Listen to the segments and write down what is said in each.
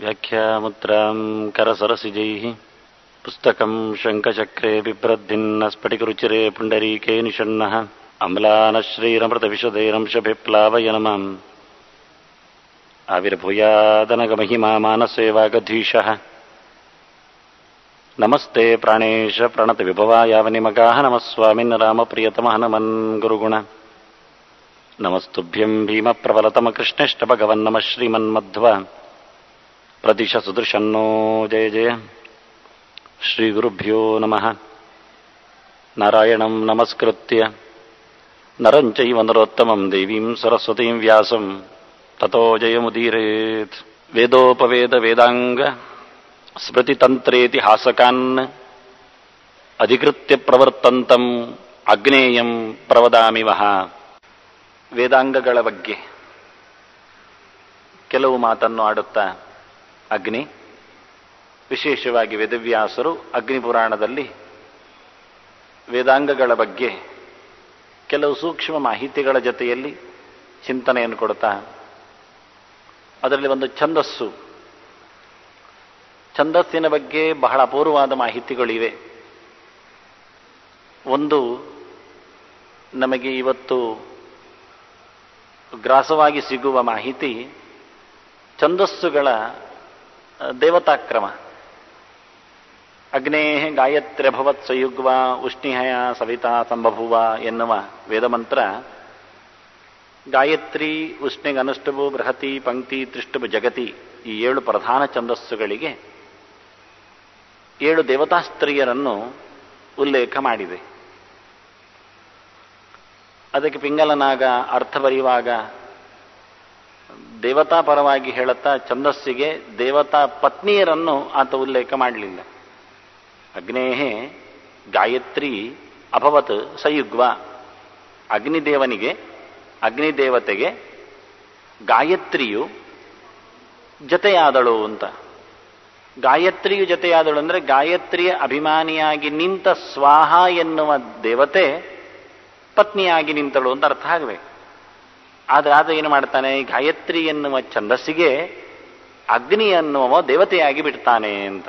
व्याख्यामुद्रां करसरसिजैः पुस्तकं शङ्खचक्रे बिभ्रद्भिन्न स्फटिकरुचिरे पुण्डरीके निषण्णः अम्लानश्रीरमृतविशदैरंशभिप्लावयनमाम् आविर्भूयादनगमहिमा मानसे वागधीशः नमस्ते प्राणेश प्रणतविभवायावनिमगाः नमः स्वामिन् रामप्रियतमः नमन् गुरुगुण नमस्तुभ्यं भीमप्रबलतमकृष्णेष्टभगवन्नमः श्रीमन्मध्व प्रदिश सुदृशन्नो जय जय श्रीगुरुभ्यो नमः नारायणं नमस्कृत्य नरं चैव नरोत्तमं देवीं सरस्वतीं व्यासं ततो जयमुदीरेत् वेदोपवेदवेदाङ्ग स्मृतितन्त्रेतिहासकान् अधिकृत्य ಪ್ರವರ್ತಂತಂ ಅಗ್ನೇಯಂ ಪ್ರವದಾಮಿ ವಹ ವೇದಾಂಗಗಳ ಬಗ್ಗೆ ಕೆಲವು ಮಾತನ್ನು ಆಡುತ್ತಾ ಅಗ್ನಿ ವಿಶೇಷವಾಗಿ ವೇದವ್ಯಾಸರು ಅಗ್ನಿ ಪುರಾಣದಲ್ಲಿ ವೇದಾಂಗಗಳ ಬಗ್ಗೆ ಕೆಲವು ಸೂಕ್ಷ್ಮ ಮಾಹಿತಿಗಳ ಜೊತೆಯಲ್ಲಿ ಚಿಂತನೆಯನ್ನು ಕೊಡ್ತಾ ಅದರಲ್ಲಿ ಒಂದು ಛಂದಸ್ಸು ಛಂದಸ್ಸಿನ ಬಗ್ಗೆ ಬಹಳ ಅಪೂರ್ವವಾದ ಮಾಹಿತಿಗಳಿವೆ ಒಂದು ನಮಗೆ ಇವತ್ತು ಗ್ರಾಸವಾಗಿ ಸಿಗುವ ಮಾಹಿತಿ ಛಂದಸ್ಸುಗಳ ದೇವತಾಕ್ರಮ ಅಗ್ನೇ ಗಾಯತ್ರ್ಯಭವತ್ ಸಯುಗ್ವ ಉಷ್ಣಿಹಯ ಸವಿತಾ ಸಂಭಭುವ ಎನ್ನುವ ವೇದಮಂತ್ರ ಗಾಯತ್ರಿ ಉಷ್ಣಿಗ್ ಅನುಷ್ಟಭು ಬೃಹತಿ ಪಂಕ್ತಿ ತ್ರಿಷ್ಟಭು ಜಗತಿ ಈ ಏಳು ಪ್ರಧಾನ ಛಂದಸ್ಸುಗಳಿಗೆ ಏಳು ದೇವತಾಸ್ತ್ರೀಯರನ್ನು ಉಲ್ಲೇಖ ಮಾಡಿದೆ ಅದಕ್ಕೆ ಪಿಂಗಲನಾಗ ಅರ್ಥ ಬರೆಯುವಾಗ ದೇವತಾ ಪರವಾಗಿ ಹೇಳುತ್ತಾ ಛಂದಸ್ಸಿಗೆ ದೇವತಾ ಪತ್ನಿಯರನ್ನು ಆತ ಉಲ್ಲೇಖ ಮಾಡಲಿಲ್ಲ ಅಗ್ನೇಹೇ ಗಾಯತ್ರಿ ಅಭವತ್ ಸಯುಗ್ವ ಅಗ್ನಿದೇವನಿಗೆ ಅಗ್ನಿದೇವತೆಗೆ ಗಾಯತ್ರಿಯು ಜತೆಯಾದಳು ಅಂತ ಗಾಯತ್ರಿಯು ಜತೆಯಾದಳು ಅಂದರೆ ಗಾಯತ್ರಿಯ ಅಭಿಮಾನಿಯಾಗಿ ನಿಂತ ಸ್ವಾಹ ಎನ್ನುವ ದೇವತೆ ಪತ್ನಿಯಾಗಿ ನಿಂತಳು ಅಂತ ಅರ್ಥ ಆಗಬೇಕು ಆದರೆ ಆತ ಏನು ಮಾಡ್ತಾನೆ ಗಾಯತ್ರಿ ಎನ್ನುವ ಛಂದಸ್ಸಿಗೆ ಅಗ್ನಿ ಎನ್ನುವ ದೇವತೆಯಾಗಿ ಬಿಡ್ತಾನೆ ಅಂತ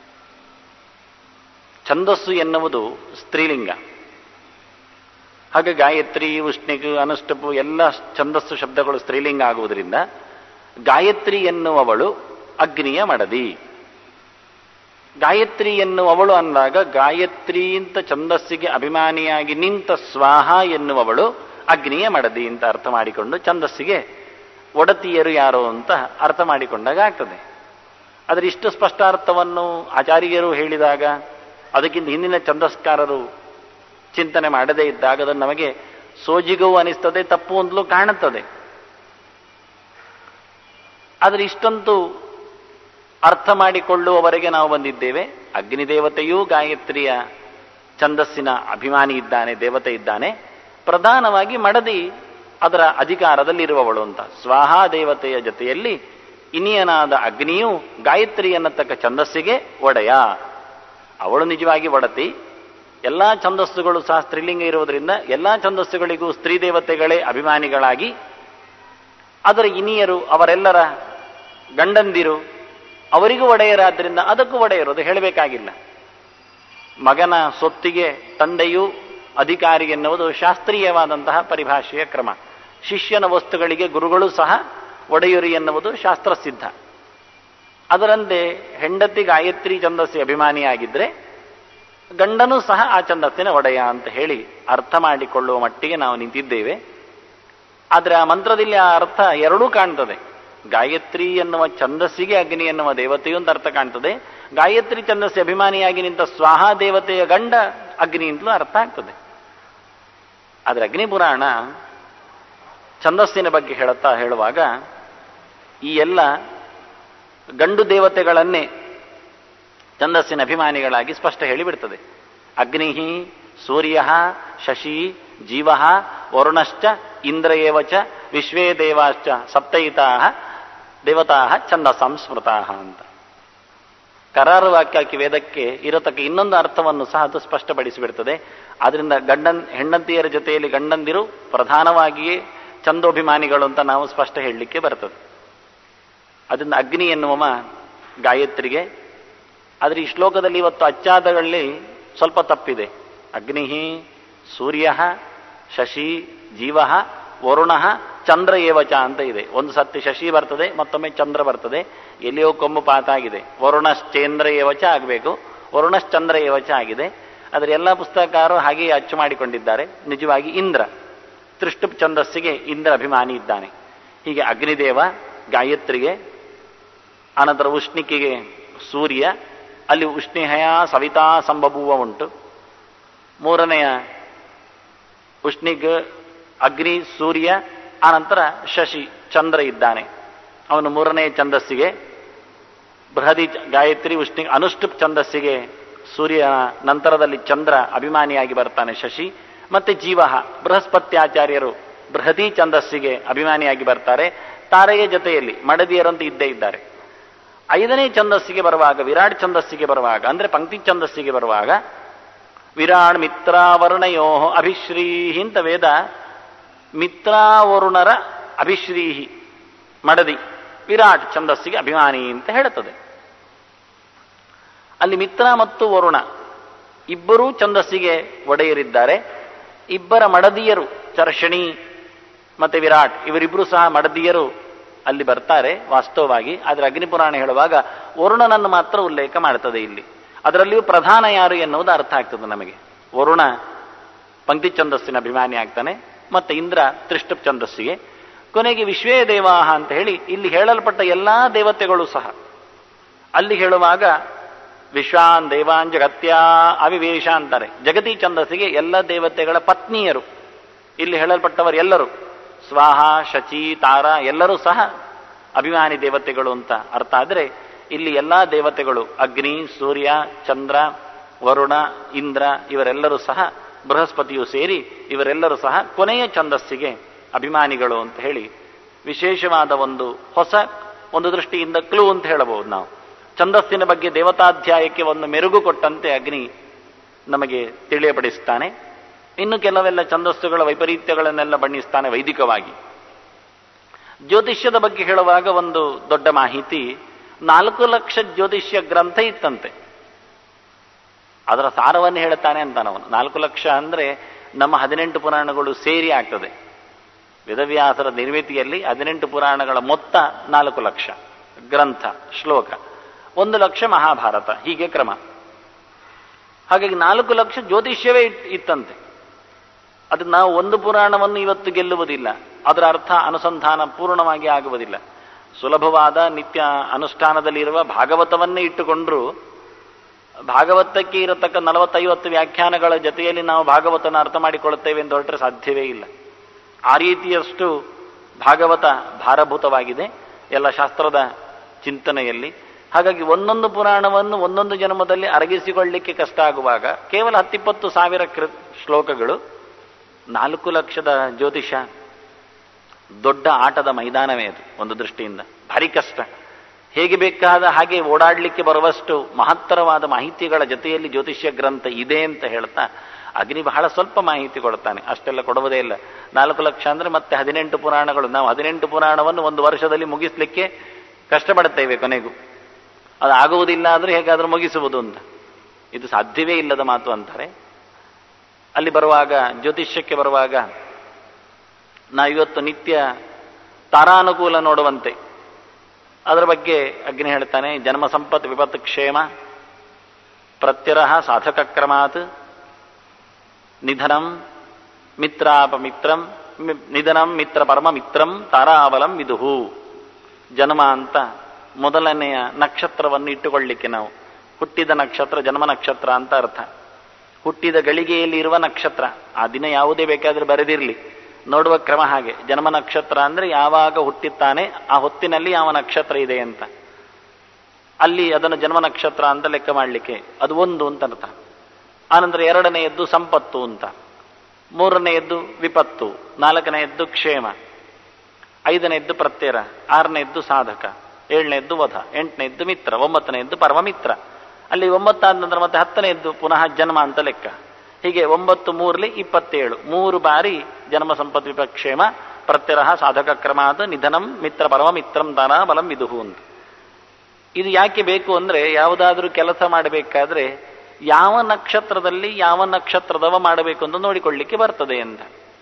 ಛಂದಸ್ಸು ಎನ್ನುವುದು ಸ್ತ್ರೀಲಿಂಗ ಹಾಗೆ ಗಾಯತ್ರಿ ಉಷ್ಣಿಕ್ ಅನುಷ್ಟಪು ಎಲ್ಲ ಛಂದಸ್ಸು ಶಬ್ದಗಳು ಸ್ತ್ರೀಲಿಂಗ ಆಗುವುದರಿಂದ ಗಾಯತ್ರಿ ಎನ್ನುವವಳು ಅಗ್ನಿಯ ಮಡದಿ ಗಾಯತ್ರಿ ಎನ್ನುವವಳು ಅಂದಾಗ ಗಾಯತ್ರಿ ಅಂತ ಛಂದಸ್ಸಿಗೆ ಅಭಿಮಾನಿಯಾಗಿ ನಿಂತ ಸ್ವಾಹ ಎನ್ನುವವಳು ಅಗ್ನಿಯ ಮಡದಿ ಅಂತ ಅರ್ಥ ಮಾಡಿಕೊಂಡು ಛಂದಸ್ಸಿಗೆ ಒಡತಿಯರು ಯಾರು ಅಂತ ಅರ್ಥ ಮಾಡಿಕೊಂಡಾಗ ಆಗ್ತದೆ ಆದರೆ ಇಷ್ಟು ಸ್ಪಷ್ಟಾರ್ಥವನ್ನು ಆಚಾರ್ಯರು ಹೇಳಿದಾಗ ಅದಕ್ಕಿಂತ ಹಿಂದಿನ ಛಂದಸ್ಕಾರರು ಚಿಂತನೆ ಮಾಡದೇ ಇದ್ದಾಗ ಅದನ್ನು ನಮಗೆ ಸೋಜಿಗೂ ಅನಿಸ್ತದೆ ತಪ್ಪು ಅಂತಲೂ ಕಾಣುತ್ತದೆ ಆದರೆ ಇಷ್ಟಂತೂ ಅರ್ಥ ಮಾಡಿಕೊಳ್ಳುವವರೆಗೆ ನಾವು ಬಂದಿದ್ದೇವೆ ಅಗ್ನಿದೇವತೆಯೂ ಗಾಯತ್ರಿಯ ಛಂದಸ್ಸಿನ ಅಭಿಮಾನಿ ಇದ್ದಾನೆ ದೇವತೆ ಇದ್ದಾನೆ ಪ್ರಧಾನವಾಗಿ ಮಡದಿ ಅದರ ಅಧಿಕಾರದಲ್ಲಿರುವವಳು ಅಂತ ಸ್ವಾಹಾ ದೇವತೆಯ ಜೊತೆಯಲ್ಲಿ ಇನಿಯನಾದ ಅಗ್ನಿಯು ಗಾಯತ್ರಿ ಅನ್ನತಕ್ಕ ಛಂದಸ್ಸಿಗೆ ಒಡೆಯ ಅವಳು ನಿಜವಾಗಿ ಒಡತಿ ಎಲ್ಲ ಛಂದಸ್ಸುಗಳು ಸಹ ಸ್ತ್ರೀಲಿಂಗ ಇರುವುದರಿಂದ ಎಲ್ಲ ಛಂದಸ್ಸುಗಳಿಗೂ ಸ್ತ್ರೀ ದೇವತೆಗಳೇ ಅಭಿಮಾನಿಗಳಾಗಿ ಅದರ ಇನಿಯರು ಅವರೆಲ್ಲರ ಗಂಡಂದಿರು ಅವರಿಗೂ ಒಡೆಯರಾದ್ರಿಂದ ಅದಕ್ಕೂ ಒಡೆಯರು ಅದು ಹೇಳಬೇಕಾಗಿಲ್ಲ ಮಗನ ಸೊತ್ತಿಗೆ ತಂದೆಯು ಅಧಿಕಾರಿ ಎನ್ನುವುದು ಶಾಸ್ತ್ರೀಯವಾದಂತಹ ಪರಿಭಾಷೆಯ ಕ್ರಮ ಶಿಷ್ಯನ ವಸ್ತುಗಳಿಗೆ ಗುರುಗಳು ಸಹ ಒಡೆಯುರಿ ಎನ್ನುವುದು ಶಾಸ್ತ್ರಸಿದ್ಧ ಅದರಂತೆ ಹೆಂಡತಿ ಗಾಯತ್ರಿ ಛಂದಸ್ಸಿ ಅಭಿಮಾನಿಯಾಗಿದ್ದರೆ ಗಂಡನೂ ಸಹ ಆ ಛಂದಸ್ಸಿನ ಒಡೆಯ ಅಂತ ಹೇಳಿ ಅರ್ಥ ಮಾಡಿಕೊಳ್ಳುವ ಮಟ್ಟಿಗೆ ನಾವು ನಿಂತಿದ್ದೇವೆ ಆದರೆ ಆ ಮಂತ್ರದಲ್ಲಿ ಆ ಅರ್ಥ ಎರಡೂ ಕಾಣ್ತದೆ ಗಾಯತ್ರಿ ಎನ್ನುವ ಛಂದಸ್ಸಿಗೆ ಅಗ್ನಿ ಎನ್ನುವ ದೇವತೆಯು ಅಂತ ಅರ್ಥ ಕಾಣ್ತದೆ ಗಾಯತ್ರಿ ಛಂದಸ್ಸಿ ಅಭಿಮಾನಿಯಾಗಿ ನಿಂತ ಸ್ವಾಹ ದೇವತೆಯ ಗಂಡ ಅಗ್ನಿ ಅಂತಲೂ ಅರ್ಥ ಆಗ್ತದೆ ಆದರೆ ಅಗ್ನಿ ಪುರಾಣ ಛಂದಸ್ಸಿನ ಬಗ್ಗೆ ಹೇಳುತ್ತಾ ಹೇಳುವಾಗ ಈ ಎಲ್ಲ ಗಂಡು ದೇವತೆಗಳನ್ನೇ ಛಂದಸ್ಸಿನ ಅಭಿಮಾನಿಗಳಾಗಿ ಸ್ಪಷ್ಟ ಹೇಳಿಬಿಡ್ತದೆ ಅಗ್ನಿ ಸೂರ್ಯ ಶಶಿ ಜೀವ ವರುಣಶ್ಚ ಇಂದ್ರ ಏವಚ ವಿಶ್ವೇ ದೇವಾಶ್ಚ ಸಪ್ತೈತಾ ದೇವತಾ ಛಂದ ಸಂಸ್ಮೃತ ಅಂತ ಕರಾರು ವಾಕ್ಯಕ್ಕೆ ವೇದಕ್ಕೆ ಇರತಕ್ಕ ಇನ್ನೊಂದು ಅರ್ಥವನ್ನು ಸಹ ಅದು ಸ್ಪಷ್ಟಪಡಿಸಿಬಿಡ್ತದೆ ಆದ್ರಿಂದ ಗಂಡನ್ ಹೆಂಡತಿಯರ ಜೊತೆಯಲ್ಲಿ ಗಂಡಂದಿರು ಪ್ರಧಾನವಾಗಿಯೇ ಛಂದೋಭಿಮಾನಿಗಳು ಅಂತ ನಾವು ಸ್ಪಷ್ಟ ಹೇಳಲಿಕ್ಕೆ ಬರ್ತದೆ ಅದರಿಂದ ಅಗ್ನಿ ಎನ್ನುವ ಗಾಯತ್ರಿಗೆ ಆದರೆ ಈ ಶ್ಲೋಕದಲ್ಲಿ ಇವತ್ತು ಅಚ್ಚಾದಗಳಲ್ಲಿ ಸ್ವಲ್ಪ ತಪ್ಪಿದೆ ಅಗ್ನಿ ಸೂರ್ಯ ಶಶಿ ಜೀವ ವರುಣ ಚಂದ್ರ ಏವಚ ಅಂತ ಇದೆ ಒಂದು ಸತಿ ಶಶಿ ಬರ್ತದೆ ಮತ್ತೊಮ್ಮೆ ಚಂದ್ರ ಬರ್ತದೆ ಎಲ್ಲಿಯೋ ಕೊಂಬು ಪಾತ ಆಗಿದೆ ವರುಣಶ್ಚೇಂದ್ರ ಏವಚ ಆಗಬೇಕು ವರುಣಶ್ಚಂದ್ರ ಏವಚ ಆಗಿದೆ ಆದರೆ ಎಲ್ಲ ಪುಸ್ತಕಕಾರರು ಹಾಗೆಯೇ ಅಚ್ಚು ಮಾಡಿಕೊಂಡಿದ್ದಾರೆ ನಿಜವಾಗಿ ಇಂದ್ರ ತ್ರಿಷ್ಟುಪ್ ಛಂದಸ್ಸಿಗೆ ಇಂದ್ರ ಅಭಿಮಾನಿ ಇದ್ದಾನೆ ಹೀಗೆ ಅಗ್ನಿದೇವ ಗಾಯತ್ರಿಗೆ ಅನಂತರ ಉಷ್ಣಿಕಿಗೆ ಸೂರ್ಯ ಅಲ್ಲಿ ಉಷ್ಣಿಹಯ ಸವಿತಾ ಸಂಭಭೂವ ಉಂಟು ಮೂರನೆಯ ಉಷ್ಣಿಗ್ ಅಗ್ನಿ ಸೂರ್ಯ ಆನಂತರ ಶಶಿ ಚಂದ್ರ ಇದ್ದಾನೆ ಅವನು ಮೂರನೇ ಛಂದಸ್ಸಿಗೆ ಬೃಹದಿ ಚ- ಗಾಯತ್ರಿ ಉಷ್ಣಿ ಅನುಷ್ಠುಪ್ ಛಂದಸ್ಸಿಗೆ ಸೂರ್ಯ ನಂತರದಲ್ಲಿ ಚಂದ್ರ ಅಭಿಮಾನಿಯಾಗಿ ಬರ್ತಾನೆ ಶಶಿ ಮತ್ತೆ ಜೀವ ಬೃಹಸ್ಪತ್ಯಾಚಾರ್ಯರು ಬೃಹದಿ ಛಂದಸ್ಸಿಗೆ ಅಭಿಮಾನಿಯಾಗಿ ಬರ್ತಾರೆ ತಾರೆಯ ಜೊತೆಯಲ್ಲಿ ಮಡದಿಯರಂತೂ ಇದ್ದೇ ಇದ್ದಾರೆ ಐದನೇ ಛಂದಸ್ಸಿಗೆ ಬರುವಾಗ ವಿರಾಟ್ ಛಂದಸ್ಸಿಗೆ ಬರುವಾಗ ಅಂದ್ರೆ ಪಂಕ್ತಿ ಛಂದಸ್ಸಿಗೆ ಬರುವಾಗ ವಿರಾಟ್ ಮಿತ್ರಾವರ್ಣಯೋ ಅಭಿಶ್ರೀಹಿ ಅಂತ ವೇದ ಮಿತ್ರಾವರುಣರ ಅಭಿಶ್ರೀಹಿ ಮಡದಿ ವಿರಾಟ್ ಛಂದಸ್ಸಿಗೆ ಅಭಿಮಾನಿ ಅಂತ ಹೇಳುತ್ತದೆ ಅಲ್ಲಿ ಮಿತ್ರ ಮತ್ತು ವರುಣ ಇಬ್ಬರೂ ಛಂದಸ್ಸಿಗೆ ಒಡೆಯರಿದ್ದಾರೆ ಇಬ್ಬರ ಮಡದಿಯರು ಚರ್ಷಣಿ ಮತ್ತೆ ವಿರಾಟ್ ಇವರಿಬ್ಬರು ಸಹ ಮಡದಿಯರು ಅಲ್ಲಿ ಬರ್ತಾರೆ ವಾಸ್ತವವಾಗಿ ಆದರೆ ಅಗ್ನಿಪುರಾಣ ಹೇಳುವಾಗ ವರುಣನನ್ನು ಮಾತ್ರ ಉಲ್ಲೇಖ ಮಾಡ್ತದೆ ಇಲ್ಲಿ ಅದರಲ್ಲಿಯೂ ಪ್ರಧಾನ ಯಾರು ಎನ್ನುವುದು ಅರ್ಥ ಆಗ್ತದೆ ನಮಗೆ ವರುಣ ಪಂಕ್ತಿ ಛಂದಸ್ಸಿನ ಅಭಿಮಾನಿ ಆಗ್ತಾನೆ ಮತ್ತೆ ಇಂದ್ರ ತ್ರಿಷ್ಟುಪ್ ಛಂದಸ್ಸಿಗೆ ಕೊನೆಗೆ ವಿಶ್ವೇ ದೇವಾಹ ಅಂತ ಹೇಳಿ ಇಲ್ಲಿ ಹೇಳಲ್ಪಟ್ಟ ಎಲ್ಲಾ ದೇವತೆಗಳು ಸಹ ಅಲ್ಲಿ ಹೇಳುವಾಗ ವಿಶ್ವಾನ್ ದೇವಾನ್ ಜಗತ್ಯಾ ಅವಿವೇಶ ಅಂತಾರೆ ಜಗತಿ ಛಂದಸ್ಸಿಗೆ ಎಲ್ಲ ದೇವತೆಗಳ ಪತ್ನಿಯರು ಇಲ್ಲಿ ಹೇಳಲ್ಪಟ್ಟವರು ಎಲ್ಲರೂ ಸ್ವಾಹ ಶಚಿ ತಾರ ಎಲ್ಲರೂ ಸಹ ಅಭಿಮಾನಿ ದೇವತೆಗಳು ಅಂತ ಅರ್ಥ ಆದರೆ ಇಲ್ಲಿ ಎಲ್ಲಾ ದೇವತೆಗಳು ಅಗ್ನಿ ಸೂರ್ಯ ಚಂದ್ರ ವರುಣ ಇಂದ್ರ ಇವರೆಲ್ಲರೂ ಸಹ ಬೃಹಸ್ಪತಿಯು ಸೇರಿ ಇವರೆಲ್ಲರೂ ಸಹ ಕೊನೆಯ ಛಂದಸ್ಸಿಗೆ ಅಭಿಮಾನಿಗಳು ಅಂತ ಹೇಳಿ ವಿಶೇಷವಾದ ಒಂದು ಹೊಸ ಒಂದು ದೃಷ್ಟಿಯಿಂದ ಕ್ಲೂ ಅಂತ ಹೇಳಬಹುದು ನಾವು ಛಂದಸ್ಸಿನ ಬಗ್ಗೆ ದೇವತಾಧ್ಯಾಯಕ್ಕೆ ಒಂದು ಮೆರುಗು ಕೊಟ್ಟಂತೆ ಅಗ್ನಿ ನಮಗೆ ತಿಳಿಯಪಡಿಸ್ತಾನೆ ಇನ್ನು ಕೆಲವೆಲ್ಲ ಛಂದಸ್ಸುಗಳ ವೈಪರೀತ್ಯಗಳನ್ನೆಲ್ಲ ಬಣ್ಣಿಸ್ತಾನೆ ವೈದಿಕವಾಗಿ ಜ್ಯೋತಿಷ್ಯದ ಬಗ್ಗೆ ಹೇಳುವಾಗ ಒಂದು ದೊಡ್ಡ ಮಾಹಿತಿ ನಾಲ್ಕು ಲಕ್ಷ ಜ್ಯೋತಿಷ್ಯ ಗ್ರಂಥ ಇತ್ತಂತೆ ಅದರ ಸಾರವನ್ನು ಹೇಳ್ತಾನೆ ಅಂತಾನವನು ನಾಲ್ಕು ಲಕ್ಷ ಅಂದ್ರೆ ನಮ್ಮ ಹದಿನೆಂಟು ಪುರಾಣಗಳು ಸೇರಿ ಆಗ್ತದೆ ವೇದವ್ಯಾಸರ ನಿರ್ಮಿತಿಯಲ್ಲಿ ಹದಿನೆಂಟು ಪುರಾಣಗಳ ಮೊತ್ತ ನಾಲ್ಕು ಲಕ್ಷ ಗ್ರಂಥ ಶ್ಲೋಕ ಒಂದು ಲಕ್ಷ ಮಹಾಭಾರತ ಹೀಗೆ ಕ್ರಮ ಹಾಗಾಗಿ ನಾಲ್ಕು ಲಕ್ಷ ಜ್ಯೋತಿಷ್ಯವೇ ಇತ್- ಇತ್ತಂತೆ ಅದು ನಾವು ಒಂದು ಪುರಾಣವನ್ನು ಇವತ್ತು ಗೆಲ್ಲುವುದಿಲ್ಲ ಅದರ ಅರ್ಥ ಅನುಸಂಧಾನ ಪೂರ್ಣವಾಗಿ ಆಗುವುದಿಲ್ಲ ಸುಲಭವಾದ ನಿತ್ಯ ಅನುಷ್ಠಾನದಲ್ಲಿರುವ ಭಾಗವತವನ್ನೇ ಇಟ್ಟುಕೊಂಡ್ರು ಭಾಗವತಕ್ಕೆ ಇರತಕ್ಕ ನಲವತ್ತೈವತ್ತು ವ್ಯಾಖ್ಯಾನಗಳ ಜೊತೆಯಲ್ಲಿ ನಾವು ಭಾಗವತನ ಅರ್ಥ ಮಾಡಿಕೊಳ್ಳುತ್ತೇವೆ ಎಂದು ಹೊರಟ್ರೆ ಸಾಧ್ಯವೇ ಇಲ್ಲ ಆ ರೀತಿಯಷ್ಟು ಭಾಗವತ ಭಾರಭೂತವಾಗಿದೆ ಎಲ್ಲ ಶಾಸ್ತ್ರದ ಚಿಂತನೆಯಲ್ಲಿ ಹಾಗಾಗಿ ಒಂದೊಂದು ಪುರಾಣವನ್ನು ಒಂದೊಂದು ಜನ್ಮದಲ್ಲಿ ಅರಗಿಸಿಕೊಳ್ಳಿಕ್ಕೆ ಕಷ್ಟ ಆಗುವಾಗ ಕೇವಲ ಹತ್ತಿಪ್ಪತ್ತು ಸಾವಿರ ಕೃ ಶ್ಲೋಕಗಳು ನಾಲ್ಕು ಲಕ್ಷದ ಜ್ಯೋತಿಷ ದೊಡ್ಡ ಆಟದ ಮೈದಾನವೇ ಅದು ಒಂದು ದೃಷ್ಟಿಯಿಂದ ಭಾರಿ ಕಷ್ಟ ಹೇಗೆ ಬೇಕಾದ ಹಾಗೆ ಓಡಾಡಲಿಕ್ಕೆ ಬರುವಷ್ಟು ಮಹತ್ತರವಾದ ಮಾಹಿತಿಗಳ ಜೊತೆಯಲ್ಲಿ ಜ್ಯೋತಿಷ್ಯ ಗ್ರಂಥ ಇದೆ ಅಂತ ಹೇಳ್ತಾ ಅಗ್ನಿ ಬಹಳ ಸ್ವಲ್ಪ ಮಾಹಿತಿ ಕೊಡ್ತಾನೆ ಅಷ್ಟೆಲ್ಲ ಕೊಡುವುದೇ ಇಲ್ಲ ನಾಲ್ಕು ಲಕ್ಷ ಅಂದ್ರೆ ಮತ್ತೆ ಹದಿನೆಂಟು ಪುರಾಣಗಳು ನಾವು ಹದಿನೆಂಟು ಪುರಾಣವನ್ನು ಒಂದು ವರ್ಷದಲ್ಲಿ ಮುಗಿಸ್ಲಿಕ್ಕೆ ಕಷ್ಟಪಡುತ್ತೇವೆ ಕೊನೆಗೂ ಅದು ಆಗುವುದಿಲ್ಲ ಅಂದ್ರೆ ಹೇಗಾದ್ರೂ ಮುಗಿಸುವುದು ಅಂತ ಇದು ಸಾಧ್ಯವೇ ಇಲ್ಲದ ಮಾತು ಅಂತಾರೆ ಅಲ್ಲಿ ಬರುವಾಗ ಜ್ಯೋತಿಷ್ಯಕ್ಕೆ ಬರುವಾಗ ನಾವಿವತ್ತು ನಿತ್ಯ ತಾರಾನುಕೂಲ ನೋಡುವಂತೆ ಅದರ ಬಗ್ಗೆ ಅಗ್ನಿ ಹೇಳ್ತಾನೆ ಜನ್ಮ ಸಂಪತ್ ವಿಪತ್ತು ಕ್ಷೇಮ ಪ್ರತ್ಯರಹ ಸಾಧಕ ಕ್ರಮಾತ್ ನಿಧನಂ ಮಿತ್ರಾಪಮಿತ್ರಂ ಮಿ- ನಿಧನಂ ಮಿತ್ರ ಪರಮ ಮಿತ್ರಂ ತಾರಾವಲಂ ವಿದುಹು ಜನ್ಮ ಅಂತ ಮೊದಲನೆಯ ನಕ್ಷತ್ರವನ್ನು ಇಟ್ಟುಕೊಳ್ಳಿಕ್ಕೆ ನಾವು ಹುಟ್ಟಿದ ನಕ್ಷತ್ರ ಜನ್ಮ ನಕ್ಷತ್ರ ಅಂತ ಅರ್ಥ ಹುಟ್ಟಿದ ಗಳಿಗೆಯಲ್ಲಿ ಇರುವ ನಕ್ಷತ್ರ ಆ ದಿನ ಯಾವುದೇ ಬೇಕಾದ್ರೆ ಬರೆದಿರಲಿ ನೋಡುವ ಕ್ರಮ ಹಾಗೆ ಜನ್ಮ ನಕ್ಷತ್ರ ಅಂದ್ರೆ ಯಾವಾಗ ಹುಟ್ಟಿತ್ತಾನೆ ಆ ಹೊತ್ತಿನಲ್ಲಿ ಯಾವ ನಕ್ಷತ್ರ ಇದೆ ಅಂತ ಅಲ್ಲಿ ಅದನ್ನು ಜನ್ಮ ನಕ್ಷತ್ರ ಅಂತ ಲೆಕ್ಕ ಮಾಡಲಿಕ್ಕೆ ಅದು ಒಂದು ಅಂತ ಅರ್ಥ ಆನಂತರ ಎರಡನೆಯದ್ದು ಸಂಪತ್ತು ಅಂತ ಮೂರನೆಯದ್ದು ವಿಪತ್ತು ನಾಲ್ಕನೆಯದ್ದು ಕ್ಷೇಮ ಐದನೆಯದ್ದು ಪ್ರತ್ಯರ ಆರನೆಯದ್ದು ಸಾಧಕ ಏಳನೆಯದ್ದು ವಧ ಎಂಟನೆಯದ್ದು ಮಿತ್ರ ಒಂಬತ್ತನೆಯದ್ದು ಪರಮ ಮಿತ್ರ ಅಲ್ಲಿ ಒಂಬತ್ತಾದ ನಂತರ ಮತ್ತೆ ಹತ್ತನೆಯದ್ದು ಪುನಃ ಜನ್ಮ ಅಂತ ಲೆಕ್ಕ ಹೀಗೆ ಒಂಬತ್ತು ಮೂರ್ಲಿ ಇಪ್ಪತ್ತೇಳು ಮೂರು ಬಾರಿ ಜನ್ಮ ಸಂಪತ್ ವಿಪಕ್ಷೇಮ ಪ್ರತ್ಯರಹ ಸಾಧಕ ಕ್ರಮಾದ ನಿಧನಂ ಮಿತ್ರ ಪರಮ ಮಿತ್ರಂ ದಾನ ಬಲಂ ವಿದುಹು ಅಂತ ಇದು ಯಾಕೆ ಬೇಕು ಅಂದ್ರೆ ಯಾವುದಾದ್ರೂ ಕೆಲಸ ಮಾಡಬೇಕಾದ್ರೆ ಯಾವ ನಕ್ಷತ್ರದಲ್ಲಿ ಯಾವ ನಕ್ಷತ್ರದವ ಮಾಡಬೇಕು ಅಂತ ನೋಡಿಕೊಳ್ಳಿಕ್ಕೆ ಬರ್ತದೆ ಅಂತ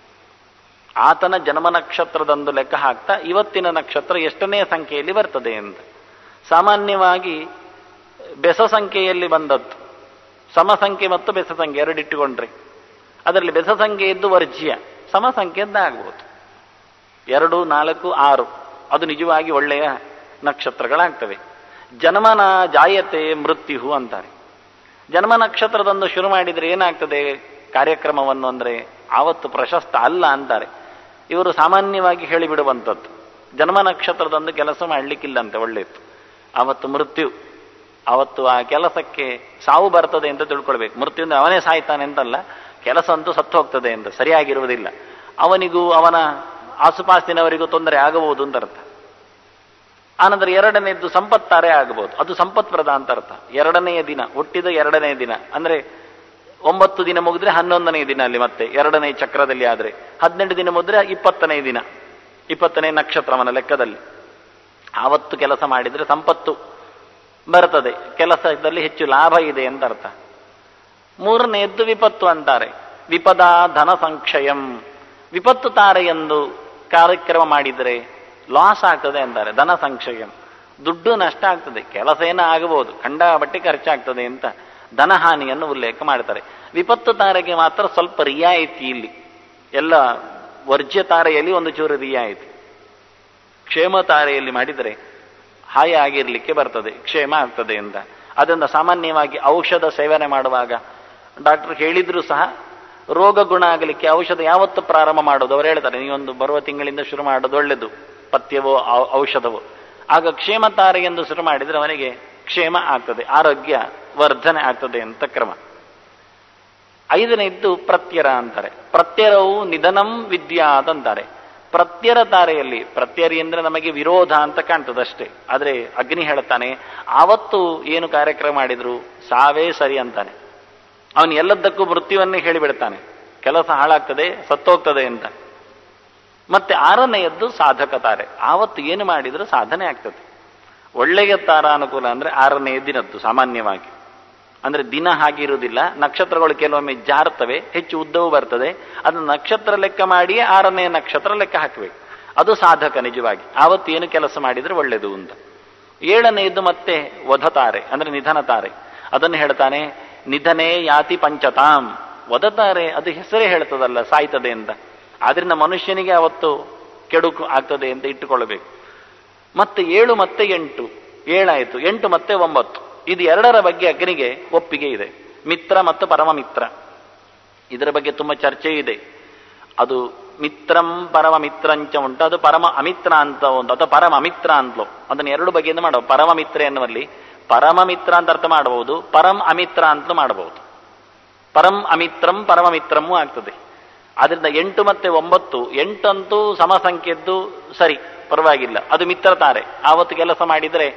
ಆತನ ಜನ್ಮ ನಕ್ಷತ್ರದಂದು ಲೆಕ್ಕ ಹಾಕ್ತಾ ಇವತ್ತಿನ ನಕ್ಷತ್ರ ಎಷ್ಟನೇ ಸಂಖ್ಯೆಯಲ್ಲಿ ಬರ್ತದೆ ಅಂತ ಸಾಮಾನ್ಯವಾಗಿ ಬೆಸ ಸಂಖ್ಯೆಯಲ್ಲಿ ಬಂದದ್ದು ಸಮ ಸಂಖ್ಯೆ ಮತ್ತು ಬೆಸ ಸಂಖ್ಯೆ ಎರಡಿಟ್ಟುಕೊಂಡ್ರೆ ಅದರಲ್ಲಿ ಬೆಸ ಸಂಖ್ಯೆ ಇದ್ದು ವರ್ಜ್ಯ ಸಮ ಸಂಖ್ಯೆಯಿಂದ ಆಗ್ಬೋದು ಎರಡು ನಾಲ್ಕು ಆರು ಅದು ನಿಜವಾಗಿ ಒಳ್ಳೆಯ ನಕ್ಷತ್ರಗಳಾಗ್ತವೆ ಜನ್ಮನ ಜಾಯತೆ ಮೃತ್ಯು ಅಂತಾರೆ ಜನ್ಮ ನಕ್ಷತ್ರದಂದು ಶುರು ಮಾಡಿದರೆ ಏನಾಗ್ತದೆ ಕಾರ್ಯಕ್ರಮವನ್ನು ಅಂದರೆ ಆವತ್ತು ಪ್ರಶಸ್ತ ಅಲ್ಲ ಅಂತಾರೆ ಇವರು ಸಾಮಾನ್ಯವಾಗಿ ಹೇಳಿಬಿಡುವಂಥದ್ದು ಜನ್ಮ ನಕ್ಷತ್ರದಂದು ಕೆಲಸ ಮಾಡಲಿಕ್ಕಿಲ್ಲಂತೆ ಒಳ್ಳೆಯದು ಆವತ್ತು ಮೃತ್ಯು ಅವತ್ತು ಆ ಕೆಲಸಕ್ಕೆ ಸಾವು ಬರ್ತದೆ ಅಂತ ತಿಳ್ಕೊಳ್ಬೇಕು ಮೃತ್ಯು ಅಂದ್ರೆ ಅವನೇ ಸಾಯ್ತಾನೆ ಅಂತಲ್ಲ ಕೆಲಸ ಅಂತೂ ಸತ್ತು ಹೋಗ್ತದೆ ಅಂತ ಸರಿಯಾಗಿರುವುದಿಲ್ಲ ಅವನಿಗೂ ಅವನ ಆಸುಪಾಸಿನವರಿಗೂ ತೊಂದರೆ ಆಗಬಹುದು ಅಂತ ಅರ್ಥ ಆನಂತರ ಎರಡನೇದ್ದು ಸಂಪತ್ತಾರೆ ಆಗಬಹುದು ಅದು ಸಂಪತ್ಪ್ರದ ಅಂತ ಅರ್ಥ ಎರಡನೆಯ ದಿನ ಹುಟ್ಟಿದ ಎರಡನೆಯ ದಿನ ಅಂದ್ರೆ ಒಂಬತ್ತು ದಿನ ಮುಗಿದ್ರೆ ಹನ್ನೊಂದನೇ ದಿನ ಅಲ್ಲಿ ಮತ್ತೆ ಎರಡನೇ ಚಕ್ರದಲ್ಲಿ ಆದ್ರೆ ಹದಿನೆಂಟು ದಿನ ಮುಗಿದ್ರೆ ಇಪ್ಪತ್ತನೇ ದಿನ ಇಪ್ಪತ್ತನೇ ನಕ್ಷತ್ರವನ ಲೆಕ್ಕದಲ್ಲಿ ಆವತ್ತು ಕೆಲಸ ಮಾಡಿದ್ರೆ ಸಂಪತ್ತು ಬರ್ತದೆ ಕೆಲಸದಲ್ಲಿ ಹೆಚ್ಚು ಲಾಭ ಇದೆ ಅಂತ ಅರ್ಥ ಮೂರನೆಯದ್ದು ವಿಪತ್ತು ಅಂತಾರೆ ವಿಪದ ಧನ ಸಂಕ್ಷಯಂ ವಿಪತ್ತು ತಾರೆ ಎಂದು ಕಾರ್ಯಕ್ರಮ ಮಾಡಿದರೆ ಲಾಸ್ ಆಗ್ತದೆ ಅಂತಾರೆ ಧನ ಸಂಕ್ಷಯಂ ದುಡ್ಡು ನಷ್ಟ ಆಗ್ತದೆ ಕೆಲಸ ಏನೋ ಆಗಬಹುದು ಬಟ್ಟೆ ಖರ್ಚಾಗ್ತದೆ ಅಂತ ಧನಹಾನಿಯನ್ನು ಉಲ್ಲೇಖ ಮಾಡ್ತಾರೆ ವಿಪತ್ತು ತಾರೆಗೆ ಮಾತ್ರ ಸ್ವಲ್ಪ ರಿಯಾಯಿತಿ ಇಲ್ಲಿ ಎಲ್ಲ ವರ್ಜ್ಯ ತಾರೆಯಲ್ಲಿ ಒಂದು ಚೂರು ರಿಯಾಯಿತಿ ಕ್ಷೇಮ ತಾರೆಯಲ್ಲಿ ಮಾಡಿದರೆ ಹಾಯ ಆಗಿರ್ಲಿಕ್ಕೆ ಬರ್ತದೆ ಕ್ಷೇಮ ಆಗ್ತದೆ ಅಂತ ಅದರಿಂದ ಸಾಮಾನ್ಯವಾಗಿ ಔಷಧ ಸೇವನೆ ಮಾಡುವಾಗ ಡಾಕ್ಟರ್ ಹೇಳಿದ್ರು ಸಹ ರೋಗ ಗುಣ ಆಗಲಿಕ್ಕೆ ಔಷಧ ಯಾವತ್ತು ಪ್ರಾರಂಭ ಮಾಡೋದು ಅವರು ಹೇಳ್ತಾರೆ ನೀವೊಂದು ಬರುವ ತಿಂಗಳಿಂದ ಶುರು ಮಾಡೋದು ಒಳ್ಳೆಯದು ಪಥ್ಯವೋ ಔಷಧವೋ ಆಗ ಕ್ಷೇಮ ತಾರೆ ಎಂದು ಶುರು ಮಾಡಿದರೆ ಅವನಿಗೆ ಕ್ಷೇಮ ಆಗ್ತದೆ ಆರೋಗ್ಯ ವರ್ಧನೆ ಆಗ್ತದೆ ಅಂತ ಕ್ರಮ ಐದನೇದ್ದು ಪ್ರತ್ಯರ ಅಂತಾರೆ ಪ್ರತ್ಯರವು ನಿಧನಂ ವಿದ್ಯಾತ್ ಅಂತಾರೆ ಪ್ರತ್ಯರ ತಾರೆಯಲ್ಲಿ ಪ್ರತ್ಯರಿ ಅಂದ್ರೆ ನಮಗೆ ವಿರೋಧ ಅಂತ ಕಾಣ್ತದೆ ಅಷ್ಟೇ ಆದ್ರೆ ಅಗ್ನಿ ಹೇಳ್ತಾನೆ ಆವತ್ತು ಏನು ಕಾರ್ಯಕ್ರಮ ಮಾಡಿದ್ರು ಸಾವೇ ಸರಿ ಅಂತಾನೆ ಅವನು ಎಲ್ಲದಕ್ಕೂ ಮೃತ್ಯುವನ್ನೇ ಹೇಳಿಬಿಡ್ತಾನೆ ಕೆಲಸ ಹಾಳಾಗ್ತದೆ ಸತ್ತೋಗ್ತದೆ ಅಂತ ಮತ್ತೆ ಆರನೆಯದ್ದು ಸಾಧಕ ತಾರೆ ಆವತ್ತು ಏನು ಮಾಡಿದ್ರು ಸಾಧನೆ ಆಗ್ತದೆ ಒಳ್ಳೆಯ ತಾರ ಅನುಕೂಲ ಅಂದ್ರೆ ಆರನೇ ದಿನದ್ದು ಸಾಮಾನ್ಯವಾಗಿ ಅಂದ್ರೆ ದಿನ ಹಾಗಿರುವುದಿಲ್ಲ ನಕ್ಷತ್ರಗಳು ಕೆಲವೊಮ್ಮೆ ಜಾರ್ತವೆ ಹೆಚ್ಚು ಉದ್ದವು ಬರ್ತದೆ ಅದನ್ನು ನಕ್ಷತ್ರ ಲೆಕ್ಕ ಮಾಡಿಯೇ ಆರನೇ ನಕ್ಷತ್ರ ಲೆಕ್ಕ ಹಾಕಬೇಕು ಅದು ಸಾಧಕ ನಿಜವಾಗಿ ಆವತ್ತು ಏನು ಕೆಲಸ ಮಾಡಿದ್ರೆ ಒಳ್ಳೆಯದು ಅಂತ ಏಳನೆಯದ್ದು ಮತ್ತೆ ವಧತಾರೆ ಅಂದ್ರೆ ನಿಧನ ತಾರೆ ಅದನ್ನು ಹೇಳ್ತಾನೆ ನಿಧನೆ ಯಾತಿ ಪಂಚತಾಂ ವಧತಾರೆ ಅದು ಹೆಸರೇ ಹೇಳ್ತದಲ್ಲ ಸಾಯ್ತದೆ ಅಂತ ಆದ್ರಿಂದ ಮನುಷ್ಯನಿಗೆ ಅವತ್ತು ಕೆಡುಕು ಆಗ್ತದೆ ಅಂತ ಇಟ್ಟುಕೊಳ್ಳಬೇಕು ಮತ್ತೆ ಏಳು ಮತ್ತೆ ಎಂಟು ಏಳಾಯಿತು ಎಂಟು ಮತ್ತೆ ಒಂಬತ್ತು ಇದು ಎರಡರ ಬಗ್ಗೆ ಅಗ್ನಿಗೆ ಒಪ್ಪಿಗೆ ಇದೆ ಮಿತ್ರ ಮತ್ತು ಪರಮ ಮಿತ್ರ ಇದರ ಬಗ್ಗೆ ತುಂಬಾ ಚರ್ಚೆ ಇದೆ ಅದು ಮಿತ್ರಂ ಪರಮ ಮಿತ್ರಂಚ ಉಂಟು ಅದು ಪರಮ ಅಮಿತ್ರ ಅಂತ ಉಂಟು ಅಥವಾ ಪರಮ ಅಮಿತ್ರ ಅಂತಲೋ ಅದನ್ನು ಎರಡು ಬಗೆಯಿಂದ ಮಾಡಬಹುದು ಪರಮ ಮಿತ್ರ ಎನ್ನುವಲ್ಲಿ ಪರಮ ಮಿತ್ರ ಅಂತ ಅರ್ಥ ಮಾಡಬಹುದು ಪರಂ ಅಮಿತ್ರ ಅಂತಲೂ ಮಾಡಬಹುದು ಪರಂ ಅಮಿತ್ರಂ ಪರಮ ಮಿತ್ರಮೂ ಆಗ್ತದೆ ಆದ್ರಿಂದ ಎಂಟು ಮತ್ತೆ ಒಂಬತ್ತು ಎಂಟಂತೂ ಸಮ ಸಂಖ್ಯೆದ್ದು ಸರಿ ಪರವಾಗಿಲ್ಲ ಅದು ಮಿತ್ರ ತಾರೆ ಆವತ್ತು ಕೆಲಸ ಮಾಡಿದರೆ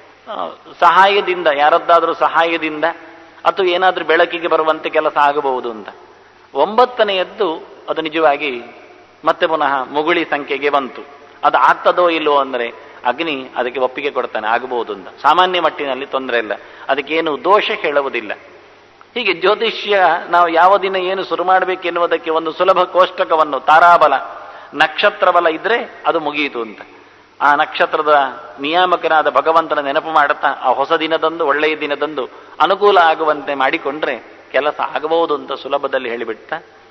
ಸಹಾಯದಿಂದ ಯಾರದ್ದಾದರೂ ಸಹಾಯದಿಂದ ಅಥವಾ ಏನಾದರೂ ಬೆಳಕಿಗೆ ಬರುವಂತೆ ಕೆಲಸ ಆಗಬಹುದು ಅಂತ ಒಂಬತ್ತನೆಯದ್ದು ಅದು ನಿಜವಾಗಿ ಮತ್ತೆ ಪುನಃ ಮುಗುಳಿ ಸಂಖ್ಯೆಗೆ ಬಂತು ಅದು ಆಗ್ತದೋ ಇಲ್ಲವೋ ಅಂದರೆ ಅಗ್ನಿ ಅದಕ್ಕೆ ಒಪ್ಪಿಗೆ ಕೊಡ್ತಾನೆ ಆಗಬಹುದು ಅಂತ ಸಾಮಾನ್ಯ ಮಟ್ಟಿನಲ್ಲಿ ತೊಂದರೆ ಇಲ್ಲ ಅದಕ್ಕೇನು ದೋಷ ಹೇಳುವುದಿಲ್ಲ ಹೀಗೆ ಜ್ಯೋತಿಷ್ಯ ನಾವು ಯಾವ ದಿನ ಏನು ಶುರು ಮಾಡಬೇಕೆನ್ನುವುದಕ್ಕೆ ಒಂದು ಸುಲಭ ಕೋಷ್ಟಕವನ್ನು ತಾರಾಬಲ ನಕ್ಷತ್ರ ಬಲ ಇದ್ರೆ ಅದು ಮುಗಿಯಿತು ಅಂತ ಆ ನಕ್ಷತ್ರದ ನಿಯಾಮಕನಾದ ಭಗವಂತನ ನೆನಪು ಮಾಡುತ್ತಾ ಆ ಹೊಸ ದಿನದಂದು ಒಳ್ಳೆಯ ದಿನದಂದು ಅನುಕೂಲ ಆಗುವಂತೆ ಮಾಡಿಕೊಂಡ್ರೆ ಕೆಲಸ ಆಗಬಹುದು ಅಂತ ಸುಲಭದಲ್ಲಿ ಹೇಳಿಬಿಟ್ಟ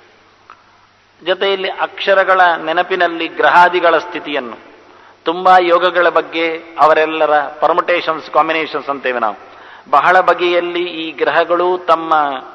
ಜೊತೆಯಲ್ಲಿ ಅಕ್ಷರಗಳ ನೆನಪಿನಲ್ಲಿ ಗ್ರಹಾದಿಗಳ ಸ್ಥಿತಿಯನ್ನು ತುಂಬಾ ಯೋಗಗಳ ಬಗ್ಗೆ ಅವರೆಲ್ಲರ ಪರ್ಮುಟೇಷನ್ಸ್ ಕಾಂಬಿನೇಷನ್ಸ್ ಅಂತೇವೆ ನಾವು ಬಹಳ ಬಗೆಯಲ್ಲಿ ಈ ಗ್ರಹಗಳು ತಮ್ಮ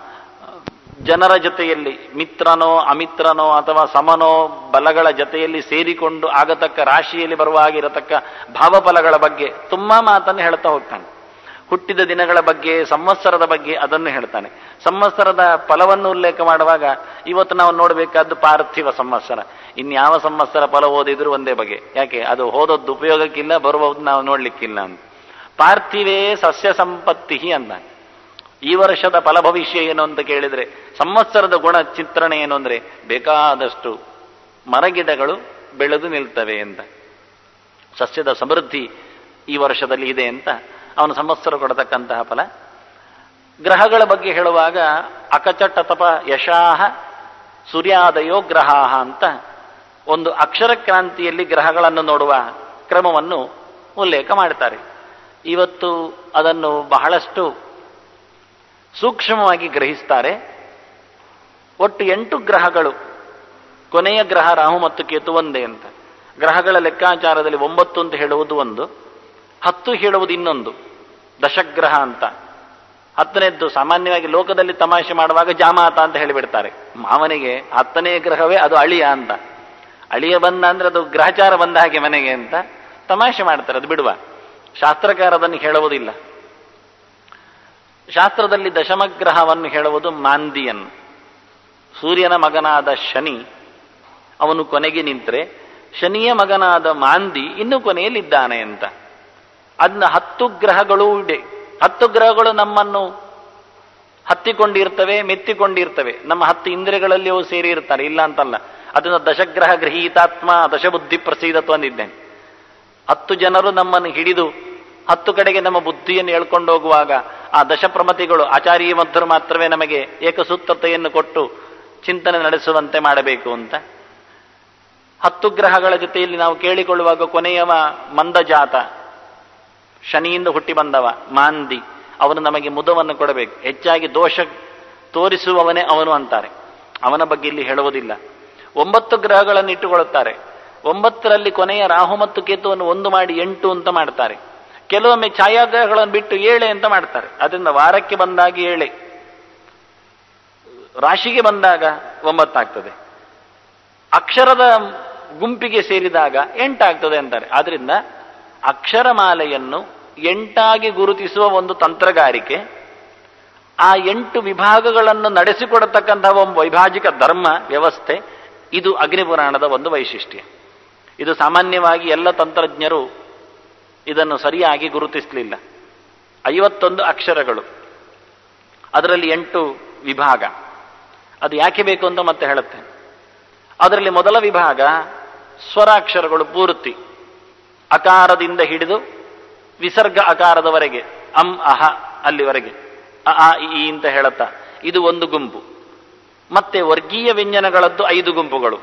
ಜನರ ಜೊತೆಯಲ್ಲಿ ಮಿತ್ರನೋ ಅಮಿತ್ರನೋ ಅಥವಾ ಸಮನೋ ಬಲಗಳ ಜೊತೆಯಲ್ಲಿ ಸೇರಿಕೊಂಡು ಆಗತಕ್ಕ ರಾಶಿಯಲ್ಲಿ ಬರುವ ಹಾಗಿರತಕ್ಕ ಭಾವಫಲಗಳ ಬಗ್ಗೆ ತುಂಬಾ ಮಾತನ್ನು ಹೇಳ್ತಾ ಹೋಗ್ತಾನೆ ಹುಟ್ಟಿದ ದಿನಗಳ ಬಗ್ಗೆ ಸಂವತ್ಸರದ ಬಗ್ಗೆ ಅದನ್ನು ಹೇಳ್ತಾನೆ ಸಂವತ್ಸರದ ಫಲವನ್ನು ಉಲ್ಲೇಖ ಮಾಡುವಾಗ ಇವತ್ತು ನಾವು ನೋಡಬೇಕಾದ್ದು ಪಾರ್ಥಿವ ಸಂವತ್ಸರ ಇನ್ಯಾವ ಸಂವತ್ಸರ ಫಲ ಓದಿದ್ರು ಒಂದೇ ಬಗೆ ಯಾಕೆ ಅದು ಓದೋದು ಉಪಯೋಗಕ್ಕಿಲ್ಲ ಬರುವುದು ನಾವು ನೋಡ್ಲಿಕ್ಕಿಲ್ಲ ಅಂತ ಪಾರ್ಥಿವೇ ಸಸ್ಯ ಸಂಪತ್ತಿ ಅಂತ ಈ ವರ್ಷದ ಫಲ ಭವಿಷ್ಯ ಏನು ಅಂತ ಕೇಳಿದ್ರೆ ಸಂವತ್ಸರದ ಗುಣ ಚಿತ್ರಣ ಏನು ಅಂದ್ರೆ ಬೇಕಾದಷ್ಟು ಮರಗಿಡಗಳು ಬೆಳೆದು ನಿಲ್ತವೆ ಅಂತ ಸಸ್ಯದ ಸಮೃದ್ಧಿ ಈ ವರ್ಷದಲ್ಲಿ ಇದೆ ಅಂತ ಅವನು ಸಂವತ್ಸರ ಕೊಡತಕ್ಕಂತಹ ಫಲ ಗ್ರಹಗಳ ಬಗ್ಗೆ ಹೇಳುವಾಗ ಅಕಚಟ ತಪ ಯಶಾಹ ಸೂರ್ಯಾದಯೋ ಗ್ರಹಾಹ ಅಂತ ಒಂದು ಅಕ್ಷರ ಕ್ರಾಂತಿಯಲ್ಲಿ ಗ್ರಹಗಳನ್ನು ನೋಡುವ ಕ್ರಮವನ್ನು ಉಲ್ಲೇಖ ಮಾಡ್ತಾರೆ ಇವತ್ತು ಅದನ್ನು ಬಹಳಷ್ಟು ಸೂಕ್ಷ್ಮವಾಗಿ ಗ್ರಹಿಸ್ತಾರೆ ಒಟ್ಟು ಎಂಟು ಗ್ರಹಗಳು ಕೊನೆಯ ಗ್ರಹ ರಾಹು ಮತ್ತು ಕೇತು ಒಂದೇ ಅಂತ ಗ್ರಹಗಳ ಲೆಕ್ಕಾಚಾರದಲ್ಲಿ ಒಂಬತ್ತು ಅಂತ ಹೇಳುವುದು ಒಂದು ಹತ್ತು ಹೇಳುವುದು ಇನ್ನೊಂದು ದಶಗ್ರಹ ಅಂತ ಹತ್ತನೇದ್ದು ಸಾಮಾನ್ಯವಾಗಿ ಲೋಕದಲ್ಲಿ ತಮಾಷೆ ಮಾಡುವಾಗ ಜಾಮಾತ ಅಂತ ಹೇಳಿಬಿಡ್ತಾರೆ ಮಾವನಿಗೆ ಹತ್ತನೇ ಗ್ರಹವೇ ಅದು ಅಳಿಯ ಅಂತ ಅಳಿಯ ಬಂದ ಅಂದ್ರೆ ಅದು ಗ್ರಹಚಾರ ಬಂದ ಹಾಗೆ ಮನೆಗೆ ಅಂತ ತಮಾಷೆ ಮಾಡ್ತಾರೆ ಅದು ಬಿಡುವ ಶಾಸ್ತ್ರಕಾರ ಅದನ್ನು ಹೇಳುವುದಿಲ್ಲ ಶಾಸ್ತ್ರದಲ್ಲಿ ದಶಮಗ್ರಹವನ್ನು ಹೇಳುವುದು ಮಾಂದಿಯನ್ ಸೂರ್ಯನ ಮಗನಾದ ಶನಿ ಅವನು ಕೊನೆಗೆ ನಿಂತರೆ ಶನಿಯ ಮಗನಾದ ಮಾಂದಿ ಇನ್ನು ಕೊನೆಯಲ್ಲಿದ್ದಾನೆ ಅಂತ ಅದನ್ನ ಹತ್ತು ಗ್ರಹಗಳು ಇದೆ ಹತ್ತು ಗ್ರಹಗಳು ನಮ್ಮನ್ನು ಹತ್ತಿಕೊಂಡಿರ್ತವೆ ಮೆತ್ತಿಕೊಂಡಿರ್ತವೆ ನಮ್ಮ ಹತ್ತು ಇಂದ್ರಿಯಗಳಲ್ಲಿ ಅವು ಸೇರಿ ಇರ್ತಾರೆ ಇಲ್ಲ ಅಂತಲ್ಲ ಅದನ್ನ ದಶಗ್ರಹ ಗೃಹೀತಾತ್ಮ ದಶಬುದ್ಧಿ ಪ್ರಸೀದತ್ವ ಅಂದಿದ್ದೇನೆ ಹತ್ತು ಜನರು ನಮ್ಮನ್ನು ಹಿಡಿದು ಹತ್ತು ಕಡೆಗೆ ನಮ್ಮ ಬುದ್ಧಿಯನ್ನು ಹೇಳ್ಕೊಂಡು ಹೋಗುವಾಗ ಆ ದಶಪ್ರಮತಿಗಳು ಆಚಾರ್ಯ ಮಧ್ವರು ಮಾತ್ರವೇ ನಮಗೆ ಏಕಸೂತ್ರತೆಯನ್ನು ಕೊಟ್ಟು ಚಿಂತನೆ ನಡೆಸುವಂತೆ ಮಾಡಬೇಕು ಅಂತ ಹತ್ತು ಗ್ರಹಗಳ ಜೊತೆಯಲ್ಲಿ ನಾವು ಕೇಳಿಕೊಳ್ಳುವಾಗ ಕೊನೆಯವ ಮಂದಜಾತ ಶನಿಯಿಂದ ಹುಟ್ಟಿ ಬಂದವ ಮಾಂದಿ ಅವನು ನಮಗೆ ಮುದವನ್ನು ಕೊಡಬೇಕು ಹೆಚ್ಚಾಗಿ ದೋಷ ತೋರಿಸುವವನೇ ಅವನು ಅಂತಾರೆ ಅವನ ಬಗ್ಗೆ ಇಲ್ಲಿ ಹೇಳುವುದಿಲ್ಲ ಒಂಬತ್ತು ಗ್ರಹಗಳನ್ನು ಇಟ್ಟುಕೊಳ್ಳುತ್ತಾರೆ ಒಂಬತ್ತರಲ್ಲಿ ಕೊನೆಯ ರಾಹು ಮತ್ತು ಕೇತುವನ್ನು ಒಂದು ಮಾಡಿ ಎಂಟು ಅಂತ ಮಾಡ್ತಾರೆ ಕೆಲವೊಮ್ಮೆ ಛಾಯಾಗ್ರಹಗಳನ್ನು ಬಿಟ್ಟು ಏಳೆ ಅಂತ ಮಾಡ್ತಾರೆ ಅದರಿಂದ ವಾರಕ್ಕೆ ಬಂದಾಗ ಏಳೆ ರಾಶಿಗೆ ಬಂದಾಗ ಒಂಬತ್ತಾಗ್ತದೆ ಅಕ್ಷರದ ಗುಂಪಿಗೆ ಸೇರಿದಾಗ ಎಂಟಾಗ್ತದೆ ಅಂತಾರೆ ಆದ್ರಿಂದ ಅಕ್ಷರಮಾಲೆಯನ್ನು ಎಂಟಾಗಿ ಗುರುತಿಸುವ ಒಂದು ತಂತ್ರಗಾರಿಕೆ ಆ ಎಂಟು ವಿಭಾಗಗಳನ್ನು ನಡೆಸಿಕೊಡತಕ್ಕಂತಹ ಒಂದು ವೈಭಾಜಿಕ ಧರ್ಮ ವ್ಯವಸ್ಥೆ ಇದು ಅಗ್ನಿಪುರಾಣದ ಒಂದು ವೈಶಿಷ್ಟ್ಯ ಇದು ಸಾಮಾನ್ಯವಾಗಿ ಎಲ್ಲ ತಂತ್ರಜ್ಞರು ಇದನ್ನು ಸರಿಯಾಗಿ ಗುರುತಿಸಲಿಲ್ಲ ಐವತ್ತೊಂದು ಅಕ್ಷರಗಳು ಅದರಲ್ಲಿ ಎಂಟು ವಿಭಾಗ ಅದು ಯಾಕೆ ಬೇಕು ಅಂತ ಮತ್ತೆ ಹೇಳುತ್ತೆ ಅದರಲ್ಲಿ ಮೊದಲ ವಿಭಾಗ ಸ್ವರಾಕ್ಷರಗಳು ಪೂರ್ತಿ ಅಕಾರದಿಂದ ಹಿಡಿದು ವಿಸರ್ಗ ಅಕಾರದವರೆಗೆ ಅಂ ಅಹ ಅಲ್ಲಿವರೆಗೆ ಅ ಆ ಇ ಈ ಅಂತ ಹೇಳುತ್ತಾ ಇದು ಒಂದು ಗುಂಪು ಮತ್ತೆ ವರ್ಗೀಯ ವ್ಯಂಜನಗಳದ್ದು ಐದು ಗುಂಪುಗಳು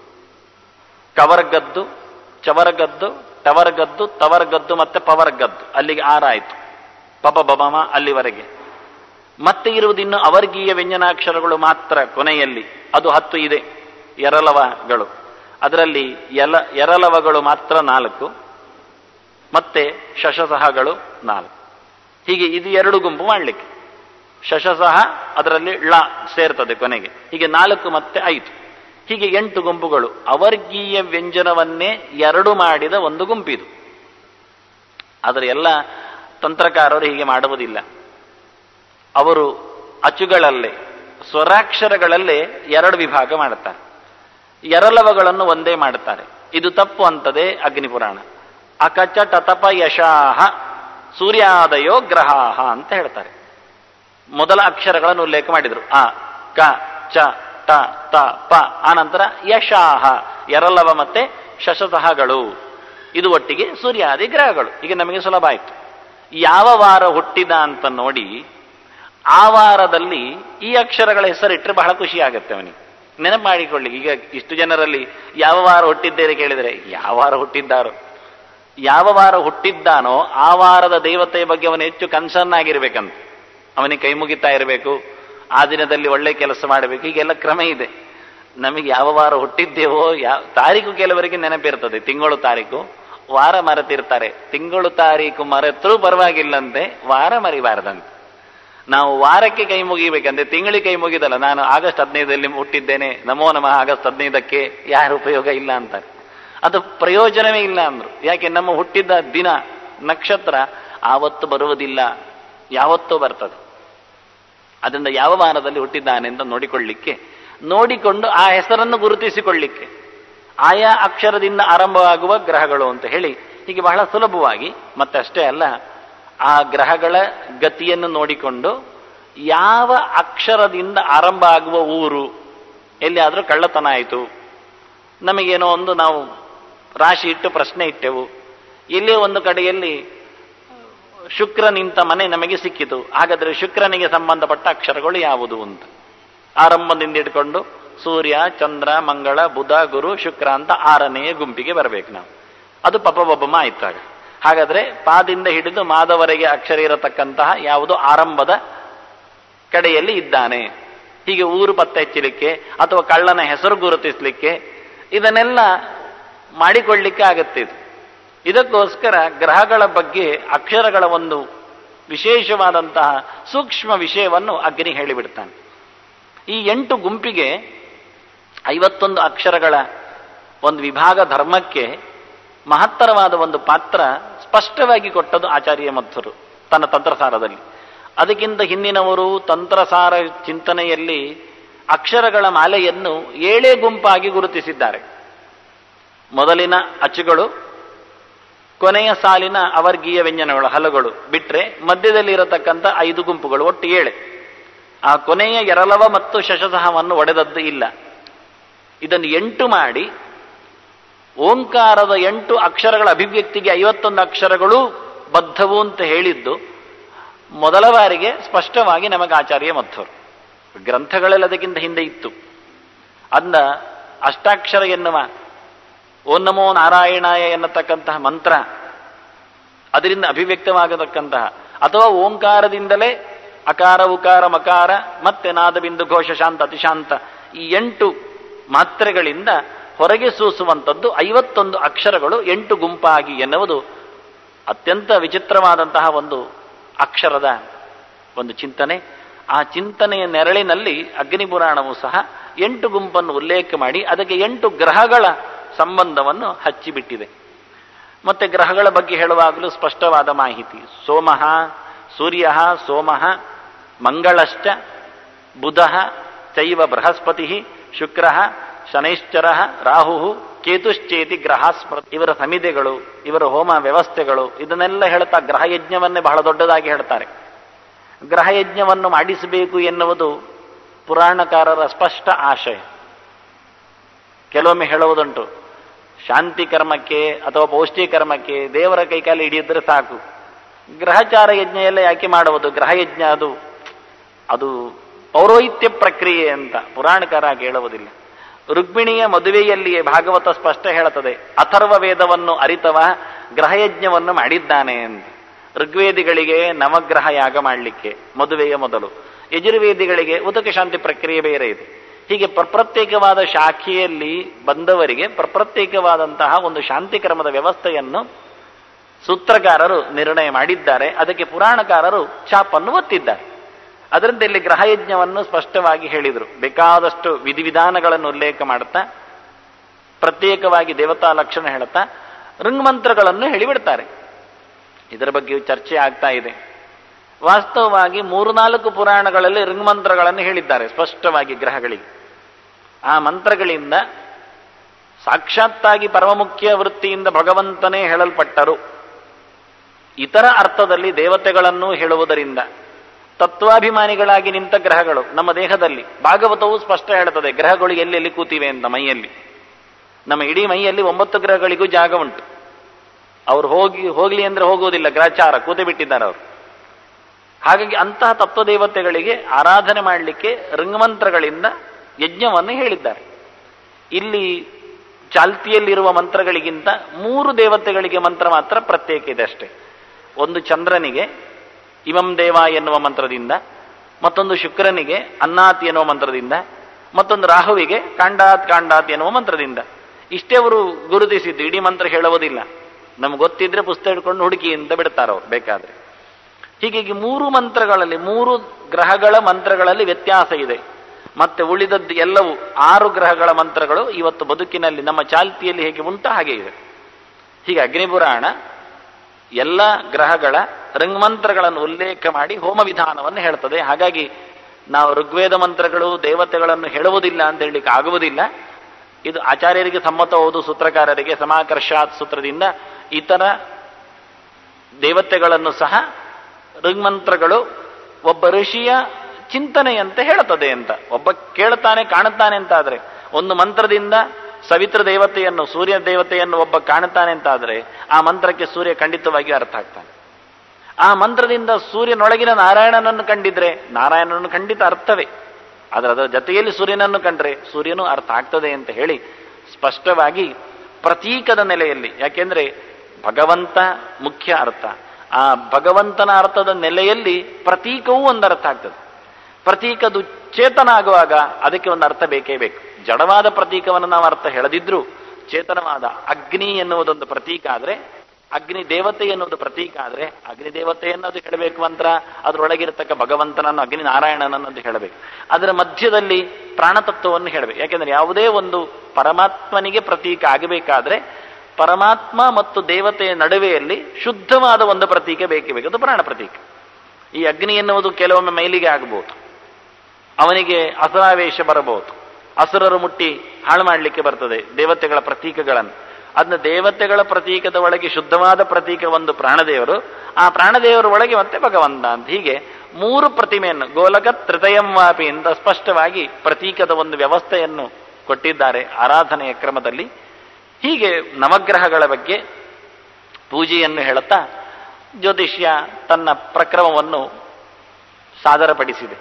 ಕವರ್ಗದ್ದು ಚವರ್ಗದ್ದು ಟವರ್ಗದ್ದು ತವರ್ಗದ್ದು ಮತ್ತೆ ಪವರ್ಗದ್ದು ಅಲ್ಲಿಗೆ ಆರಾಯಿತು ಪಪ ಬಬಮ ಅಲ್ಲಿವರೆಗೆ ಮತ್ತೆ ಇರುವುದಿನ್ನು ಅವರ್ಗೀಯ ವ್ಯಂಜನಾಕ್ಷರಗಳು ಮಾತ್ರ ಕೊನೆಯಲ್ಲಿ ಅದು ಹತ್ತು ಇದೆ ಎರಲವಗಳು ಅದರಲ್ಲಿ ಎಲ ಎರಲವಗಳು ಮಾತ್ರ ನಾಲ್ಕು ಮತ್ತೆ ಶಶಸಹಗಳು ನಾಲ್ಕು ಹೀಗೆ ಇದು ಎರಡು ಗುಂಪು ಮಾಡಲಿಕ್ಕೆ ಶಶಸಹ ಅದರಲ್ಲಿ ಳ ಸೇರ್ತದೆ ಕೊನೆಗೆ ಹೀಗೆ ನಾಲ್ಕು ಮತ್ತೆ ಐದು ಹೀಗೆ ಎಂಟು ಗುಂಪುಗಳು ಅವರ್ಗೀಯ ವ್ಯಂಜನವನ್ನೇ ಎರಡು ಮಾಡಿದ ಒಂದು ಗುಂಪಿದು ಆದರೆ ಎಲ್ಲ ತಂತ್ರಕಾರರು ಹೀಗೆ ಮಾಡುವುದಿಲ್ಲ ಅವರು ಅಚುಗಳಲ್ಲೇ ಸ್ವರಾಕ್ಷರಗಳಲ್ಲೇ ಎರಡು ವಿಭಾಗ ಮಾಡುತ್ತಾರೆ ಎರಲವಗಳನ್ನು ಒಂದೇ ಮಾಡುತ್ತಾರೆ ಇದು ತಪ್ಪು ಅಂತದೇ ಅಗ್ನಿಪುರಾಣ ಅಕಚ ಟತಪ ಯಶಾಹ ಸೂರ್ಯಾದಯೋ ಗ್ರಹಾಹ ಅಂತ ಹೇಳ್ತಾರೆ ಮೊದಲ ಅಕ್ಷರಗಳನ್ನು ಉಲ್ಲೇಖ ಮಾಡಿದರು ಆ ಕ ಚ ಟ ತ ಪ ಆನಂತರ ಯಶಾಹ ಎರಲವ ಮತ್ತೆ ಶಶತಹಗಳು ಇದು ಒಟ್ಟಿಗೆ ಸೂರ್ಯಾದಿ ಗ್ರಹಗಳು ಈಗ ನಮಗೆ ಸುಲಭ ಆಯಿತು ಯಾವ ವಾರ ಹುಟ್ಟಿದ ಅಂತ ನೋಡಿ ಆ ವಾರದಲ್ಲಿ ಈ ಅಕ್ಷರಗಳ ಹೆಸರಿಟ್ಟರೆ ಬಹಳ ಖುಷಿ ಆಗುತ್ತೆ ಅವನಿಗೆ ನೆನಪು ಮಾಡಿಕೊಳ್ಳಿ ಈಗ ಇಷ್ಟು ಜನರಲ್ಲಿ ಯಾವ ವಾರ ಹುಟ್ಟಿದ್ದೇನೆ ಕೇಳಿದರೆ ಯಾವ ವಾರ ಹುಟ್ಟಿದ್ದಾರೋ ಯಾವ ವಾರ ಹುಟ್ಟಿದ್ದಾನೋ ಆ ವಾರದ ದೇವತೆಯ ಬಗ್ಗೆ ಅವನು ಹೆಚ್ಚು ಕನ್ಸರ್ನ್ ಆಗಿರ್ಬೇಕಂತ ಅವನಿಗೆ ಕೈ ಮುಗಿತಾ ಇರಬೇಕು ಆ ದಿನದಲ್ಲಿ ಒಳ್ಳೆ ಕೆಲಸ ಮಾಡಬೇಕು ಹೀಗೆಲ್ಲ ಕ್ರಮ ಇದೆ ನಮಗೆ ಯಾವ ವಾರ ಹುಟ್ಟಿದ್ದೇವೋ ಯಾವ ತಾರೀಕು ಕೆಲವರಿಗೆ ನೆನಪಿರ್ತದೆ ತಿಂಗಳು ತಾರೀಕು ವಾರ ಮರೆತಿರ್ತಾರೆ ತಿಂಗಳು ತಾರೀಕು ಮರೆತರೂ ಪರವಾಗಿಲ್ಲಂತೆ ವಾರ ಮರಿಬಾರದಂತೆ ನಾವು ವಾರಕ್ಕೆ ಕೈ ಮುಗಿಬೇಕಂದ್ರೆ ತಿಂಗಳಿಗೆ ಕೈ ಮುಗಿದಲ್ಲ ನಾನು ಆಗಸ್ಟ್ ಹದಿನೈದರಲ್ಲಿ ಹುಟ್ಟಿದ್ದೇನೆ ನಮೋ ನಮಃ ಆಗಸ್ಟ್ ಹದಿನೈದಕ್ಕೆ ಯಾರ ಉಪಯೋಗ ಇಲ್ಲ ಅಂತಾರೆ ಅದು ಪ್ರಯೋಜನವೇ ಇಲ್ಲ ಅಂದ್ರು ಯಾಕೆ ನಮ್ಮ ಹುಟ್ಟಿದ ದಿನ ನಕ್ಷತ್ರ ಆವತ್ತು ಬರುವುದಿಲ್ಲ ಯಾವತ್ತೂ ಬರ್ತದೆ ಅದರಿಂದ ಯಾವ ವಾರದಲ್ಲಿ ಹುಟ್ಟಿದ್ದಾನೆ ಅಂತ ನೋಡಿಕೊಳ್ಳಿಕ್ಕೆ ನೋಡಿಕೊಂಡು ಆ ಹೆಸರನ್ನು ಗುರುತಿಸಿಕೊಳ್ಳಿಕ್ಕೆ ಆಯಾ ಅಕ್ಷರದಿಂದ ಆರಂಭವಾಗುವ ಗ್ರಹಗಳು ಅಂತ ಹೇಳಿ ಹೀಗೆ ಬಹಳ ಸುಲಭವಾಗಿ ಮತ್ತೆ ಅಷ್ಟೇ ಅಲ್ಲ ಆ ಗ್ರಹಗಳ ಗತಿಯನ್ನು ನೋಡಿಕೊಂಡು ಯಾವ ಅಕ್ಷರದಿಂದ ಆರಂಭ ಆಗುವ ಊರು ಎಲ್ಲಿಯಾದರೂ ಕಳ್ಳತನ ಆಯಿತು ನಮಗೇನೋ ಒಂದು ನಾವು ರಾಶಿ ಇಟ್ಟು ಪ್ರಶ್ನೆ ಇಟ್ಟೆವು ಇಲ್ಲಿ ಒಂದು ಕಡೆಯಲ್ಲಿ ಶುಕ್ರ ನಿಂತ ಮನೆ ನಮಗೆ ಸಿಕ್ಕಿತು ಹಾಗಾದ್ರೆ ಶುಕ್ರನಿಗೆ ಸಂಬಂಧಪಟ್ಟ ಅಕ್ಷರಗಳು ಯಾವುದು ಅಂತ ಆರಂಭದಿಂದ ಇಟ್ಕೊಂಡು ಸೂರ್ಯ ಚಂದ್ರ ಮಂಗಳ ಬುಧ ಗುರು ಶುಕ್ರ ಅಂತ ಆರನೆಯ ಗುಂಪಿಗೆ ಬರಬೇಕು ನಾವು ಅದು ಪಪಬೊಬ್ಬಮ ಆಯ್ತಾಗ ಹಾಗಾದ್ರೆ ಪಾದಿಂದ ಹಿಡಿದು ಮಾದವರೆಗೆ ಅಕ್ಷರ ಇರತಕ್ಕಂತಹ ಯಾವುದು ಆರಂಭದ ಕಡೆಯಲ್ಲಿ ಇದ್ದಾನೆ ಹೀಗೆ ಊರು ಪತ್ತೆ ಹಚ್ಚಲಿಕ್ಕೆ ಅಥವಾ ಕಳ್ಳನ ಹೆಸರು ಗುರುತಿಸಲಿಕ್ಕೆ ಇದನ್ನೆಲ್ಲ ಮಾಡಿಕೊಳ್ಳಿಕ್ಕೆ ಆಗತ್ತೆ ಇದು ಇದಕ್ಕೋಸ್ಕರ ಗ್ರಹಗಳ ಬಗ್ಗೆ ಅಕ್ಷರಗಳ ಒಂದು ವಿಶೇಷವಾದಂತಹ ಸೂಕ್ಷ್ಮ ವಿಷಯವನ್ನು ಅಗ್ನಿ ಹೇಳಿಬಿಡ್ತಾನೆ ಈ ಎಂಟು ಗುಂಪಿಗೆ ಐವತ್ತೊಂದು ಅಕ್ಷರಗಳ ಒಂದು ವಿಭಾಗ ಧರ್ಮಕ್ಕೆ ಮಹತ್ತರವಾದ ಒಂದು ಪಾತ್ರ ಸ್ಪಷ್ಟವಾಗಿ ಕೊಟ್ಟದು ಆಚಾರ್ಯ ಮಧ್ವರು ತನ್ನ ತಂತ್ರಸಾರದಲ್ಲಿ ಅದಕ್ಕಿಂತ ಹಿಂದಿನವರು ತಂತ್ರಸಾರ ಚಿಂತನೆಯಲ್ಲಿ ಅಕ್ಷರಗಳ ಮಾಲೆಯನ್ನು ಏಳೇ ಗುಂಪಾಗಿ ಗುರುತಿಸಿದ್ದಾರೆ ಮೊದಲಿನ ಅಚ್ಚುಗಳು ಕೊನೆಯ ಸಾಲಿನ ಅವರ್ಗೀಯ ವ್ಯಂಜನಗಳು ಹಲಗಳು ಬಿಟ್ರೆ ಮಧ್ಯದಲ್ಲಿ ಇರತಕ್ಕಂಥ ಐದು ಗುಂಪುಗಳು ಒಟ್ಟು ಏಳೆ ಆ ಕೊನೆಯ ಎರಲವ ಮತ್ತು ಶಶಸಹವನ್ನು ಒಡೆದದ್ದು ಇಲ್ಲ ಇದನ್ನು ಎಂಟು ಮಾಡಿ ಓಂಕಾರದ ಎಂಟು ಅಕ್ಷರಗಳ ಅಭಿವ್ಯಕ್ತಿಗೆ ಐವತ್ತೊಂದು ಅಕ್ಷರಗಳು ಬದ್ಧವು ಅಂತ ಹೇಳಿದ್ದು ಮೊದಲ ಬಾರಿಗೆ ಸ್ಪಷ್ಟವಾಗಿ ನಮಗೆ ಆಚಾರ್ಯ ಮಧ್ವರು ಗ್ರಂಥಗಳಲ್ಲಿ ಅದಕ್ಕಿಂತ ಹಿಂದೆ ಇತ್ತು ಅಂದ ಅಷ್ಟಾಕ್ಷರ ಎನ್ನುವ ಓಂ ನಮೋ ನಾರಾಯಣಾಯ ಎನ್ನತಕ್ಕಂತಹ ಮಂತ್ರ ಅದರಿಂದ ಅಭಿವ್ಯಕ್ತವಾಗತಕ್ಕಂತಹ ಅಥವಾ ಓಂಕಾರದಿಂದಲೇ ಅಕಾರ ಉಕಾರ ಮಕಾರ ಮತ್ತೆ ನಾದಬಿಂದು ಘೋಷ ಶಾಂತ ಅತಿಶಾಂತ ಈ ಎಂಟು ಮಾತ್ರೆಗಳಿಂದ ಹೊರಗೆ ಸೂಸುವಂಥದ್ದು ಐವತ್ತೊಂದು ಅಕ್ಷರಗಳು ಎಂಟು ಗುಂಪಾಗಿ ಎನ್ನುವುದು ಅತ್ಯಂತ ವಿಚಿತ್ರವಾದಂತಹ ಒಂದು ಅಕ್ಷರದ ಒಂದು ಚಿಂತನೆ ಆ ಚಿಂತನೆಯ ನೆರಳಿನಲ್ಲಿ ಅಗ್ನಿಪುರಾಣವು ಸಹ ಎಂಟು ಗುಂಪನ್ನು ಉಲ್ಲೇಖ ಮಾಡಿ ಅದಕ್ಕೆ ಎಂಟು ಗ್ರಹಗಳ ಸಂಬಂಧವನ್ನು ಹಚ್ಚಿಬಿಟ್ಟಿದೆ ಮತ್ತೆ ಗ್ರಹಗಳ ಬಗ್ಗೆ ಹೇಳುವಾಗಲೂ ಸ್ಪಷ್ಟವಾದ ಮಾಹಿತಿ ಸೋಮಃ ಸೂರ್ಯ ಸೋಮಃ ಮಂಗಳಶ್ಚ ಬುಧ ಚೈವ ಬೃಹಸ್ಪತಿ ಶುಕ್ರ ಶನೈಶ್ಚರ ರಾಹು ಕೇತುಶ್ಚೇತಿ ಗ್ರಹಾಸ್ಮೃತಿ ಇವರ ಸಮಿತಿಗಳು ಇವರ ಹೋಮ ವ್ಯವಸ್ಥೆಗಳು ಇದನ್ನೆಲ್ಲ ಹೇಳ್ತಾ ಗ್ರಹಯಜ್ಞವನ್ನೇ ಬಹಳ ದೊಡ್ಡದಾಗಿ ಹೇಳ್ತಾರೆ ಗ್ರಹಯಜ್ಞವನ್ನು ಮಾಡಿಸಬೇಕು ಎನ್ನುವುದು ಪುರಾಣಕಾರರ ಸ್ಪಷ್ಟ ಆಶಯ ಕೆಲವೊಮ್ಮೆ ಹೇಳುವುದುಂಟು ಶಾಂತಿ ಕರ್ಮಕ್ಕೆ ಅಥವಾ ಪೌಷ್ಟಿಕರ್ಮಕ್ಕೆ ದೇವರ ಕೈಕಾಲು ಹಿಡಿಯಿದ್ರೆ ಸಾಕು ಗ್ರಹಚಾರ ಯಜ್ಞ ಎಲ್ಲ ಯಾಕೆ ಮಾಡುವುದು ಗ್ರಹಯಜ್ಞ ಅದು ಅದು ಪೌರೋಹಿತ್ಯ ಪ್ರಕ್ರಿಯೆ ಅಂತ ಪುರಾಣಕಾರ ಹೇಳುವುದಿಲ್ಲ ರುಕ್ಮಿಣಿಯ ಮದುವೆಯಲ್ಲಿಯೇ ಭಾಗವತ ಸ್ಪಷ್ಟ ಹೇಳುತ್ತದೆ ಅಥರ್ವ ವೇದವನ್ನು ಅರಿತವ ಗ್ರಹಯಜ್ಞವನ್ನು ಮಾಡಿದ್ದಾನೆ ಅಂತ ಋಗ್ವೇದಿಗಳಿಗೆ ನವಗ್ರಹ ಯಾಗ ಮಾಡಲಿಕ್ಕೆ ಮದುವೆಯ ಮೊದಲು ಯಜುರ್ವೇದಿಗಳಿಗೆ ಉದಕ ಶಾಂತಿ ಪ್ರಕ್ರಿಯೆ ಬೇರೆ ಇದೆ ಹೀಗೆ ಪ್ರಪ್ರತ್ಯೇಕವಾದ ಶಾಖೆಯಲ್ಲಿ ಬಂದವರಿಗೆ ಪ್ರಪ್ರತ್ಯೇಕವಾದಂತಹ ಒಂದು ಶಾಂತಿ ಕ್ರಮದ ವ್ಯವಸ್ಥೆಯನ್ನು ಸೂತ್ರಕಾರರು ನಿರ್ಣಯ ಮಾಡಿದ್ದಾರೆ ಅದಕ್ಕೆ ಪುರಾಣಕಾರರು ಛಾಪನ್ನು ಒತ್ತಿದ್ದಾರೆ ಅದರಂತೆ ಇಲ್ಲಿ ಗ್ರಹಯಜ್ಞವನ್ನು ಸ್ಪಷ್ಟವಾಗಿ ಹೇಳಿದರು ಬೇಕಾದಷ್ಟು ವಿಧಿವಿಧಾನಗಳನ್ನು ಉಲ್ಲೇಖ ಮಾಡುತ್ತಾ ಪ್ರತ್ಯೇಕವಾಗಿ ದೇವತಾ ಲಕ್ಷಣ ಹೇಳುತ್ತಾ ಋಂಗ್ಮಂತ್ರಗಳನ್ನು ಹೇಳಿಬಿಡ್ತಾರೆ ಇದರ ಬಗ್ಗೆಯೂ ಚರ್ಚೆ ಆಗ್ತಾ ಇದೆ ವಾಸ್ತವವಾಗಿ ಮೂರು ನಾಲ್ಕು ಪುರಾಣಗಳಲ್ಲಿ ಋಂಗ್ಮಂತ್ರಗಳನ್ನು ಹೇಳಿದ್ದಾರೆ ಸ್ಪಷ್ಟವಾಗಿ ಗ್ರಹಗಳಿಗೆ ಆ ಮಂತ್ರಗಳಿಂದ ಸಾಕ್ಷಾತ್ತಾಗಿ ಪರಮಮುಖ್ಯ ವೃತ್ತಿಯಿಂದ ಭಗವಂತನೇ ಹೇಳಲ್ಪಟ್ಟರು ಇತರ ಅರ್ಥದಲ್ಲಿ ದೇವತೆಗಳನ್ನು ಹೇಳುವುದರಿಂದ ತತ್ವಾಭಿಮಾನಿಗಳಾಗಿ ನಿಂತ ಗ್ರಹಗಳು ನಮ್ಮ ದೇಹದಲ್ಲಿ ಭಾಗವತವು ಸ್ಪಷ್ಟ ಹೇಳುತ್ತದೆ ಗ್ರಹಗಳು ಎಲ್ಲೆಲ್ಲಿ ಕೂತಿವೆ ಅಂತ ಮೈಯಲ್ಲಿ ನಮ್ಮ ಇಡೀ ಮೈಯಲ್ಲಿ ಒಂಬತ್ತು ಗ್ರಹಗಳಿಗೂ ಜಾಗ ಉಂಟು ಅವ್ರು ಹೋಗಿ ಹೋಗ್ಲಿ ಅಂದ್ರೆ ಹೋಗುವುದಿಲ್ಲ ಗ್ರಹಚಾರ ಕೂತೆ ಬಿಟ್ಟಿದ್ದಾರೆ ಅವರು ಹಾಗಾಗಿ ಅಂತಹ ತತ್ವದೇವತೆಗಳಿಗೆ ಆರಾಧನೆ ಮಾಡಲಿಕ್ಕೆ ರಂಗಮಂತ್ರಗಳಿಂದ ಯಜ್ಞವನ್ನು ಹೇಳಿದ್ದಾರೆ ಇಲ್ಲಿ ಚಾಲ್ತಿಯಲ್ಲಿರುವ ಮಂತ್ರಗಳಿಗಿಂತ ಮೂರು ದೇವತೆಗಳಿಗೆ ಮಂತ್ರ ಮಾತ್ರ ಪ್ರತ್ಯೇಕ ಇದೆ ಅಷ್ಟೇ ಒಂದು ಚಂದ್ರನಿಗೆ ಇಮಂ ದೇವ ಎನ್ನುವ ಮಂತ್ರದಿಂದ ಮತ್ತೊಂದು ಶುಕ್ರನಿಗೆ ಅನ್ನಾತ್ ಎನ್ನುವ ಮಂತ್ರದಿಂದ ಮತ್ತೊಂದು ರಾಹುವಿಗೆ ಕಾಂಡಾತ್ ಕಾಂಡಾತ್ ಎನ್ನುವ ಮಂತ್ರದಿಂದ ಇಷ್ಟೇ ಅವರು ಗುರುತಿಸಿದ್ದು ಇಡೀ ಮಂತ್ರ ಹೇಳುವುದಿಲ್ಲ ನಮ್ಗೆ ಗೊತ್ತಿದ್ರೆ ಪುಸ್ತಕ ಹಿಡ್ಕೊಂಡು ಹುಡುಕಿ ಅಂತ ಬಿಡ್ತಾರವ್ರು ಬೇಕಾದ್ರೆ ಹೀಗಾಗಿ ಮೂರು ಮಂತ್ರಗಳಲ್ಲಿ ಮೂರು ಗ್ರಹಗಳ ಮಂತ್ರಗಳಲ್ಲಿ ವ್ಯತ್ಯಾಸ ಇದೆ ಮತ್ತೆ ಉಳಿದದ್ದು ಎಲ್ಲವೂ ಆರು ಗ್ರಹಗಳ ಮಂತ್ರಗಳು ಇವತ್ತು ಬದುಕಿನಲ್ಲಿ ನಮ್ಮ ಚಾಲ್ತಿಯಲ್ಲಿ ಹೇಗೆ ಉಂಟ ಹಾಗೆ ಇದೆ ಹೀಗೆ ಅಗ್ನಿಪುರಾಣ ಎಲ್ಲ ಗ್ರಹಗಳ ರಂಗ್ಮಂತ್ರಗಳನ್ನು ಉಲ್ಲೇಖ ಮಾಡಿ ಹೋಮ ವಿಧಾನವನ್ನು ಹೇಳ್ತದೆ ಹಾಗಾಗಿ ನಾವು ಋಗ್ವೇದ ಮಂತ್ರಗಳು ದೇವತೆಗಳನ್ನು ಹೇಳುವುದಿಲ್ಲ ಅಂತ ಹೇಳಲಿಕ್ಕೆ ಆಗುವುದಿಲ್ಲ ಇದು ಆಚಾರ್ಯರಿಗೆ ಸಮ್ಮತವಾವುದು ಸೂತ್ರಕಾರರಿಗೆ ಸಮಾಕರ್ಷಾತ್ ಸೂತ್ರದಿಂದ ಇತರ ದೇವತೆಗಳನ್ನು ಸಹ ಋಗ್ಮಂತ್ರಗಳು ಒಬ್ಬ ಋಷಿಯ ಚಿಂತನೆಯಂತೆ ಹೇಳುತ್ತದೆ ಅಂತ ಒಬ್ಬ ಕೇಳುತ್ತಾನೆ ಕಾಣುತ್ತಾನೆ ಅಂತ ಆದ್ರೆ ಒಂದು ಮಂತ್ರದಿಂದ ಸವಿತ್ರ ದೇವತೆಯನ್ನು ಸೂರ್ಯ ದೇವತೆಯನ್ನು ಒಬ್ಬ ಕಾಣುತ್ತಾನೆ ಅಂತ ಆದ್ರೆ ಆ ಮಂತ್ರಕ್ಕೆ ಸೂರ್ಯ ಖಂಡಿತವಾಗಿಯೂ ಅರ್ಥ ಆಗ್ತಾನೆ ಆ ಮಂತ್ರದಿಂದ ಸೂರ್ಯನೊಳಗಿನ ನಾರಾಯಣನನ್ನು ಕಂಡಿದ್ರೆ ನಾರಾಯಣನನ್ನು ಖಂಡಿತ ಅರ್ಥವೇ ಆದರೆ ಅದರ ಜೊತೆಯಲ್ಲಿ ಸೂರ್ಯನನ್ನು ಕಂಡ್ರೆ ಸೂರ್ಯನು ಅರ್ಥ ಆಗ್ತದೆ ಅಂತ ಹೇಳಿ ಸ್ಪಷ್ಟವಾಗಿ ಪ್ರತೀಕದ ನೆಲೆಯಲ್ಲಿ ಯಾಕೆಂದ್ರೆ ಭಗವಂತ ಮುಖ್ಯ ಅರ್ಥ ಆ ಭಗವಂತನ ಅರ್ಥದ ನೆಲೆಯಲ್ಲಿ ಪ್ರತೀಕವೂ ಒಂದು ಅರ್ಥ ಆಗ್ತದೆ ಪ್ರತೀಕದು ಚೇತನ ಆಗುವಾಗ ಅದಕ್ಕೆ ಒಂದು ಅರ್ಥ ಬೇಕೇ ಬೇಕು ಜಡವಾದ ಪ್ರತೀಕವನ್ನು ನಾವು ಅರ್ಥ ಹೇಳದಿದ್ರು ಚೇತನವಾದ ಅಗ್ನಿ ಎನ್ನುವುದೊಂದು ಪ್ರತೀಕ ಆದ್ರೆ ಅಗ್ನಿ ದೇವತೆ ಎನ್ನುವುದು ಪ್ರತೀಕ ಆದ್ರೆ ಅಗ್ನಿ ದೇವತೆಯನ್ನು ಅದು ಹೇಳಬೇಕು ಮಂತ್ರ ಅದರೊಳಗಿರತಕ್ಕ ಭಗವಂತನನ್ನು ಅಗ್ನಿ ನಾರಾಯಣನನ್ನು ಅದು ಹೇಳಬೇಕು ಅದರ ಮಧ್ಯದಲ್ಲಿ ಪ್ರಾಣತತ್ವವನ್ನು ಹೇಳಬೇಕು ಯಾಕೆಂದ್ರೆ ಯಾವುದೇ ಒಂದು ಪರಮಾತ್ಮನಿಗೆ ಪ್ರತೀಕ ಆಗಬೇಕಾದ್ರೆ ಪರಮಾತ್ಮ ಮತ್ತು ದೇವತೆಯ ನಡುವೆಯಲ್ಲಿ ಶುದ್ಧವಾದ ಒಂದು ಪ್ರತೀಕ ಬೇಕೇ ಬೇಕು ಅದು ಪ್ರಾಣ ಪ್ರತೀಕ ಈ ಅಗ್ನಿ ಎನ್ನುವುದು ಕೆಲವೊಮ್ಮೆ ಮೈಲಿಗೆ ಆಗಬಹುದು ಅವನಿಗೆ ಅಸರಾವೇಶ ಬರಬಹುದು ಅಸುರರು ಮುಟ್ಟಿ ಹಾಳು ಮಾಡಲಿಕ್ಕೆ ಬರ್ತದೆ ದೇವತೆಗಳ ಪ್ರತೀಕಗಳನ್ನು ಅದನ್ನ ದೇವತೆಗಳ ಪ್ರತೀಕದ ಒಳಗೆ ಶುದ್ಧವಾದ ಪ್ರತೀಕ ಒಂದು ಪ್ರಾಣದೇವರು ಆ ಪ್ರಾಣದೇವರ ಒಳಗೆ ಮತ್ತೆ ಭಗವಂತ ಅಂತ ಹೀಗೆ ಮೂರು ಪ್ರತಿಮೆಯನ್ನು ಗೋಲಕ ತ್ರಿತಯಂ ವಾಪಿ ಅಂತ ಸ್ಪಷ್ಟವಾಗಿ ಪ್ರತೀಕದ ಒಂದು ವ್ಯವಸ್ಥೆಯನ್ನು ಕೊಟ್ಟಿದ್ದಾರೆ ಆರಾಧನೆಯ ಕ್ರಮದಲ್ಲಿ ಹೀಗೆ ನವಗ್ರಹಗಳ ಬಗ್ಗೆ ಪೂಜೆಯನ್ನು ಹೇಳುತ್ತಾ ಜ್ಯೋತಿಷ್ಯ ತನ್ನ ಪ್ರಕ್ರಮವನ್ನು ಸಾದರಪಡಿಸಿದೆ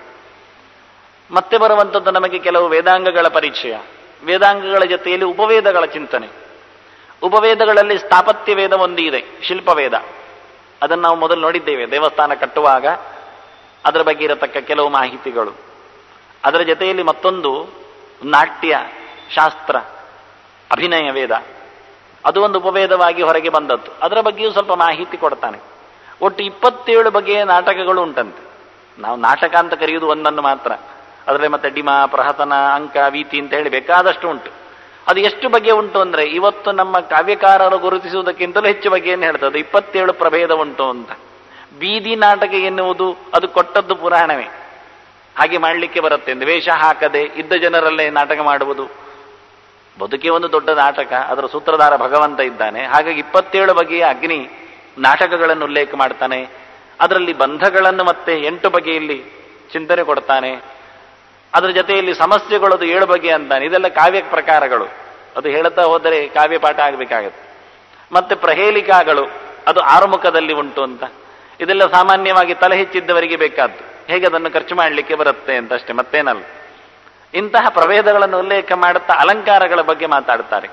ಮತ್ತೆ ಬರುವಂಥದ್ದು ನಮಗೆ ಕೆಲವು ವೇದಾಂಗಗಳ ಪರಿಚಯ ವೇದಾಂಗಗಳ ಜೊತೆಯಲ್ಲಿ ಉಪವೇದಗಳ ಚಿಂತನೆ ಉಪವೇದಗಳಲ್ಲಿ ಸ್ಥಾಪತ್ಯ ವೇದ ಒಂದು ಇದೆ ಶಿಲ್ಪವೇದ ಅದನ್ನು ನಾವು ಮೊದಲು ನೋಡಿದ್ದೇವೆ ದೇವಸ್ಥಾನ ಕಟ್ಟುವಾಗ ಅದರ ಬಗ್ಗೆ ಇರತಕ್ಕ ಕೆಲವು ಮಾಹಿತಿಗಳು ಅದರ ಜೊತೆಯಲ್ಲಿ ಮತ್ತೊಂದು ನಾಟ್ಯ ಶಾಸ್ತ್ರ ಅಭಿನಯ ವೇದ ಅದು ಒಂದು ಉಪವೇದವಾಗಿ ಹೊರಗೆ ಬಂದದ್ದು ಅದರ ಬಗ್ಗೆಯೂ ಸ್ವಲ್ಪ ಮಾಹಿತಿ ಕೊಡ್ತಾನೆ ಒಟ್ಟು ಇಪ್ಪತ್ತೇಳು ಬಗೆಯ ನಾಟಕಗಳು ಉಂಟಂತೆ ನಾವು ನಾಟಕ ಅಂತ ಕರೆಯುವುದು ಒಂದನ್ನು ಮಾತ್ರ ಅದರಲ್ಲಿ ಮತ್ತೆ ಡಿಮ ಪ್ರಹಸನ ಅಂಕ ವೀತಿ ಅಂತ ಹೇಳಿ ಬೇಕಾದಷ್ಟು ಉಂಟು ಅದು ಎಷ್ಟು ಬಗೆ ಉಂಟು ಅಂದ್ರೆ ಇವತ್ತು ನಮ್ಮ ಕಾವ್ಯಕಾರರು ಗುರುತಿಸುವುದಕ್ಕಿಂತಲೂ ಹೆಚ್ಚು ಬಗೆಯನ್ನು ಹೇಳ್ತದೆ ಇಪ್ಪತ್ತೇಳು ಪ್ರಭೇದ ಉಂಟು ಅಂತ ಬೀದಿ ನಾಟಕ ಎನ್ನುವುದು ಅದು ಕೊಟ್ಟದ್ದು ಪುರಾಣವೇ ಹಾಗೆ ಮಾಡಲಿಕ್ಕೆ ಬರುತ್ತೆ ಎಂದು ವೇಷ ಹಾಕದೆ ಇದ್ದ ಜನರಲ್ಲೇ ನಾಟಕ ಮಾಡುವುದು ಬದುಕೆ ಒಂದು ದೊಡ್ಡ ನಾಟಕ ಅದರ ಸೂತ್ರಧಾರ ಭಗವಂತ ಇದ್ದಾನೆ ಹಾಗಾಗಿ ಇಪ್ಪತ್ತೇಳು ಬಗೆಯ ಅಗ್ನಿ ನಾಟಕಗಳನ್ನು ಉಲ್ಲೇಖ ಮಾಡ್ತಾನೆ ಅದರಲ್ಲಿ ಬಂಧಗಳನ್ನು ಮತ್ತೆ ಎಂಟು ಬಗೆಯಲ್ಲಿ ಚಿಂತನೆ ಕೊಡ್ತಾನೆ ಅದರ ಜೊತೆಯಲ್ಲಿ ಸಮಸ್ಯೆಗಳು ಅದು ಏಳು ಬಗೆ ಅಂತಾನೆ ಇದೆಲ್ಲ ಕಾವ್ಯ ಪ್ರಕಾರಗಳು ಅದು ಹೇಳುತ್ತಾ ಹೋದರೆ ಕಾವ್ಯ ಪಾಠ ಆಗಬೇಕಾಗತ್ತೆ ಮತ್ತೆ ಪ್ರಹೇಲಿಕಾಗಳು ಅದು ಆರುಮುಖದಲ್ಲಿ ಉಂಟು ಅಂತ ಇದೆಲ್ಲ ಸಾಮಾನ್ಯವಾಗಿ ತಲೆ ಹೆಚ್ಚಿದ್ದವರಿಗೆ ಬೇಕಾದ್ದು ಹೇಗೆ ಅದನ್ನು ಖರ್ಚು ಮಾಡಲಿಕ್ಕೆ ಬರುತ್ತೆ ಅಂತ ಅಷ್ಟೇ ಮತ್ತೇನಲ್ಲ ಇಂತಹ ಪ್ರಭೇದಗಳನ್ನು ಉಲ್ಲೇಖ ಮಾಡುತ್ತಾ ಅಲಂಕಾರಗಳ ಬಗ್ಗೆ ಮಾತಾಡ್ತಾರೆ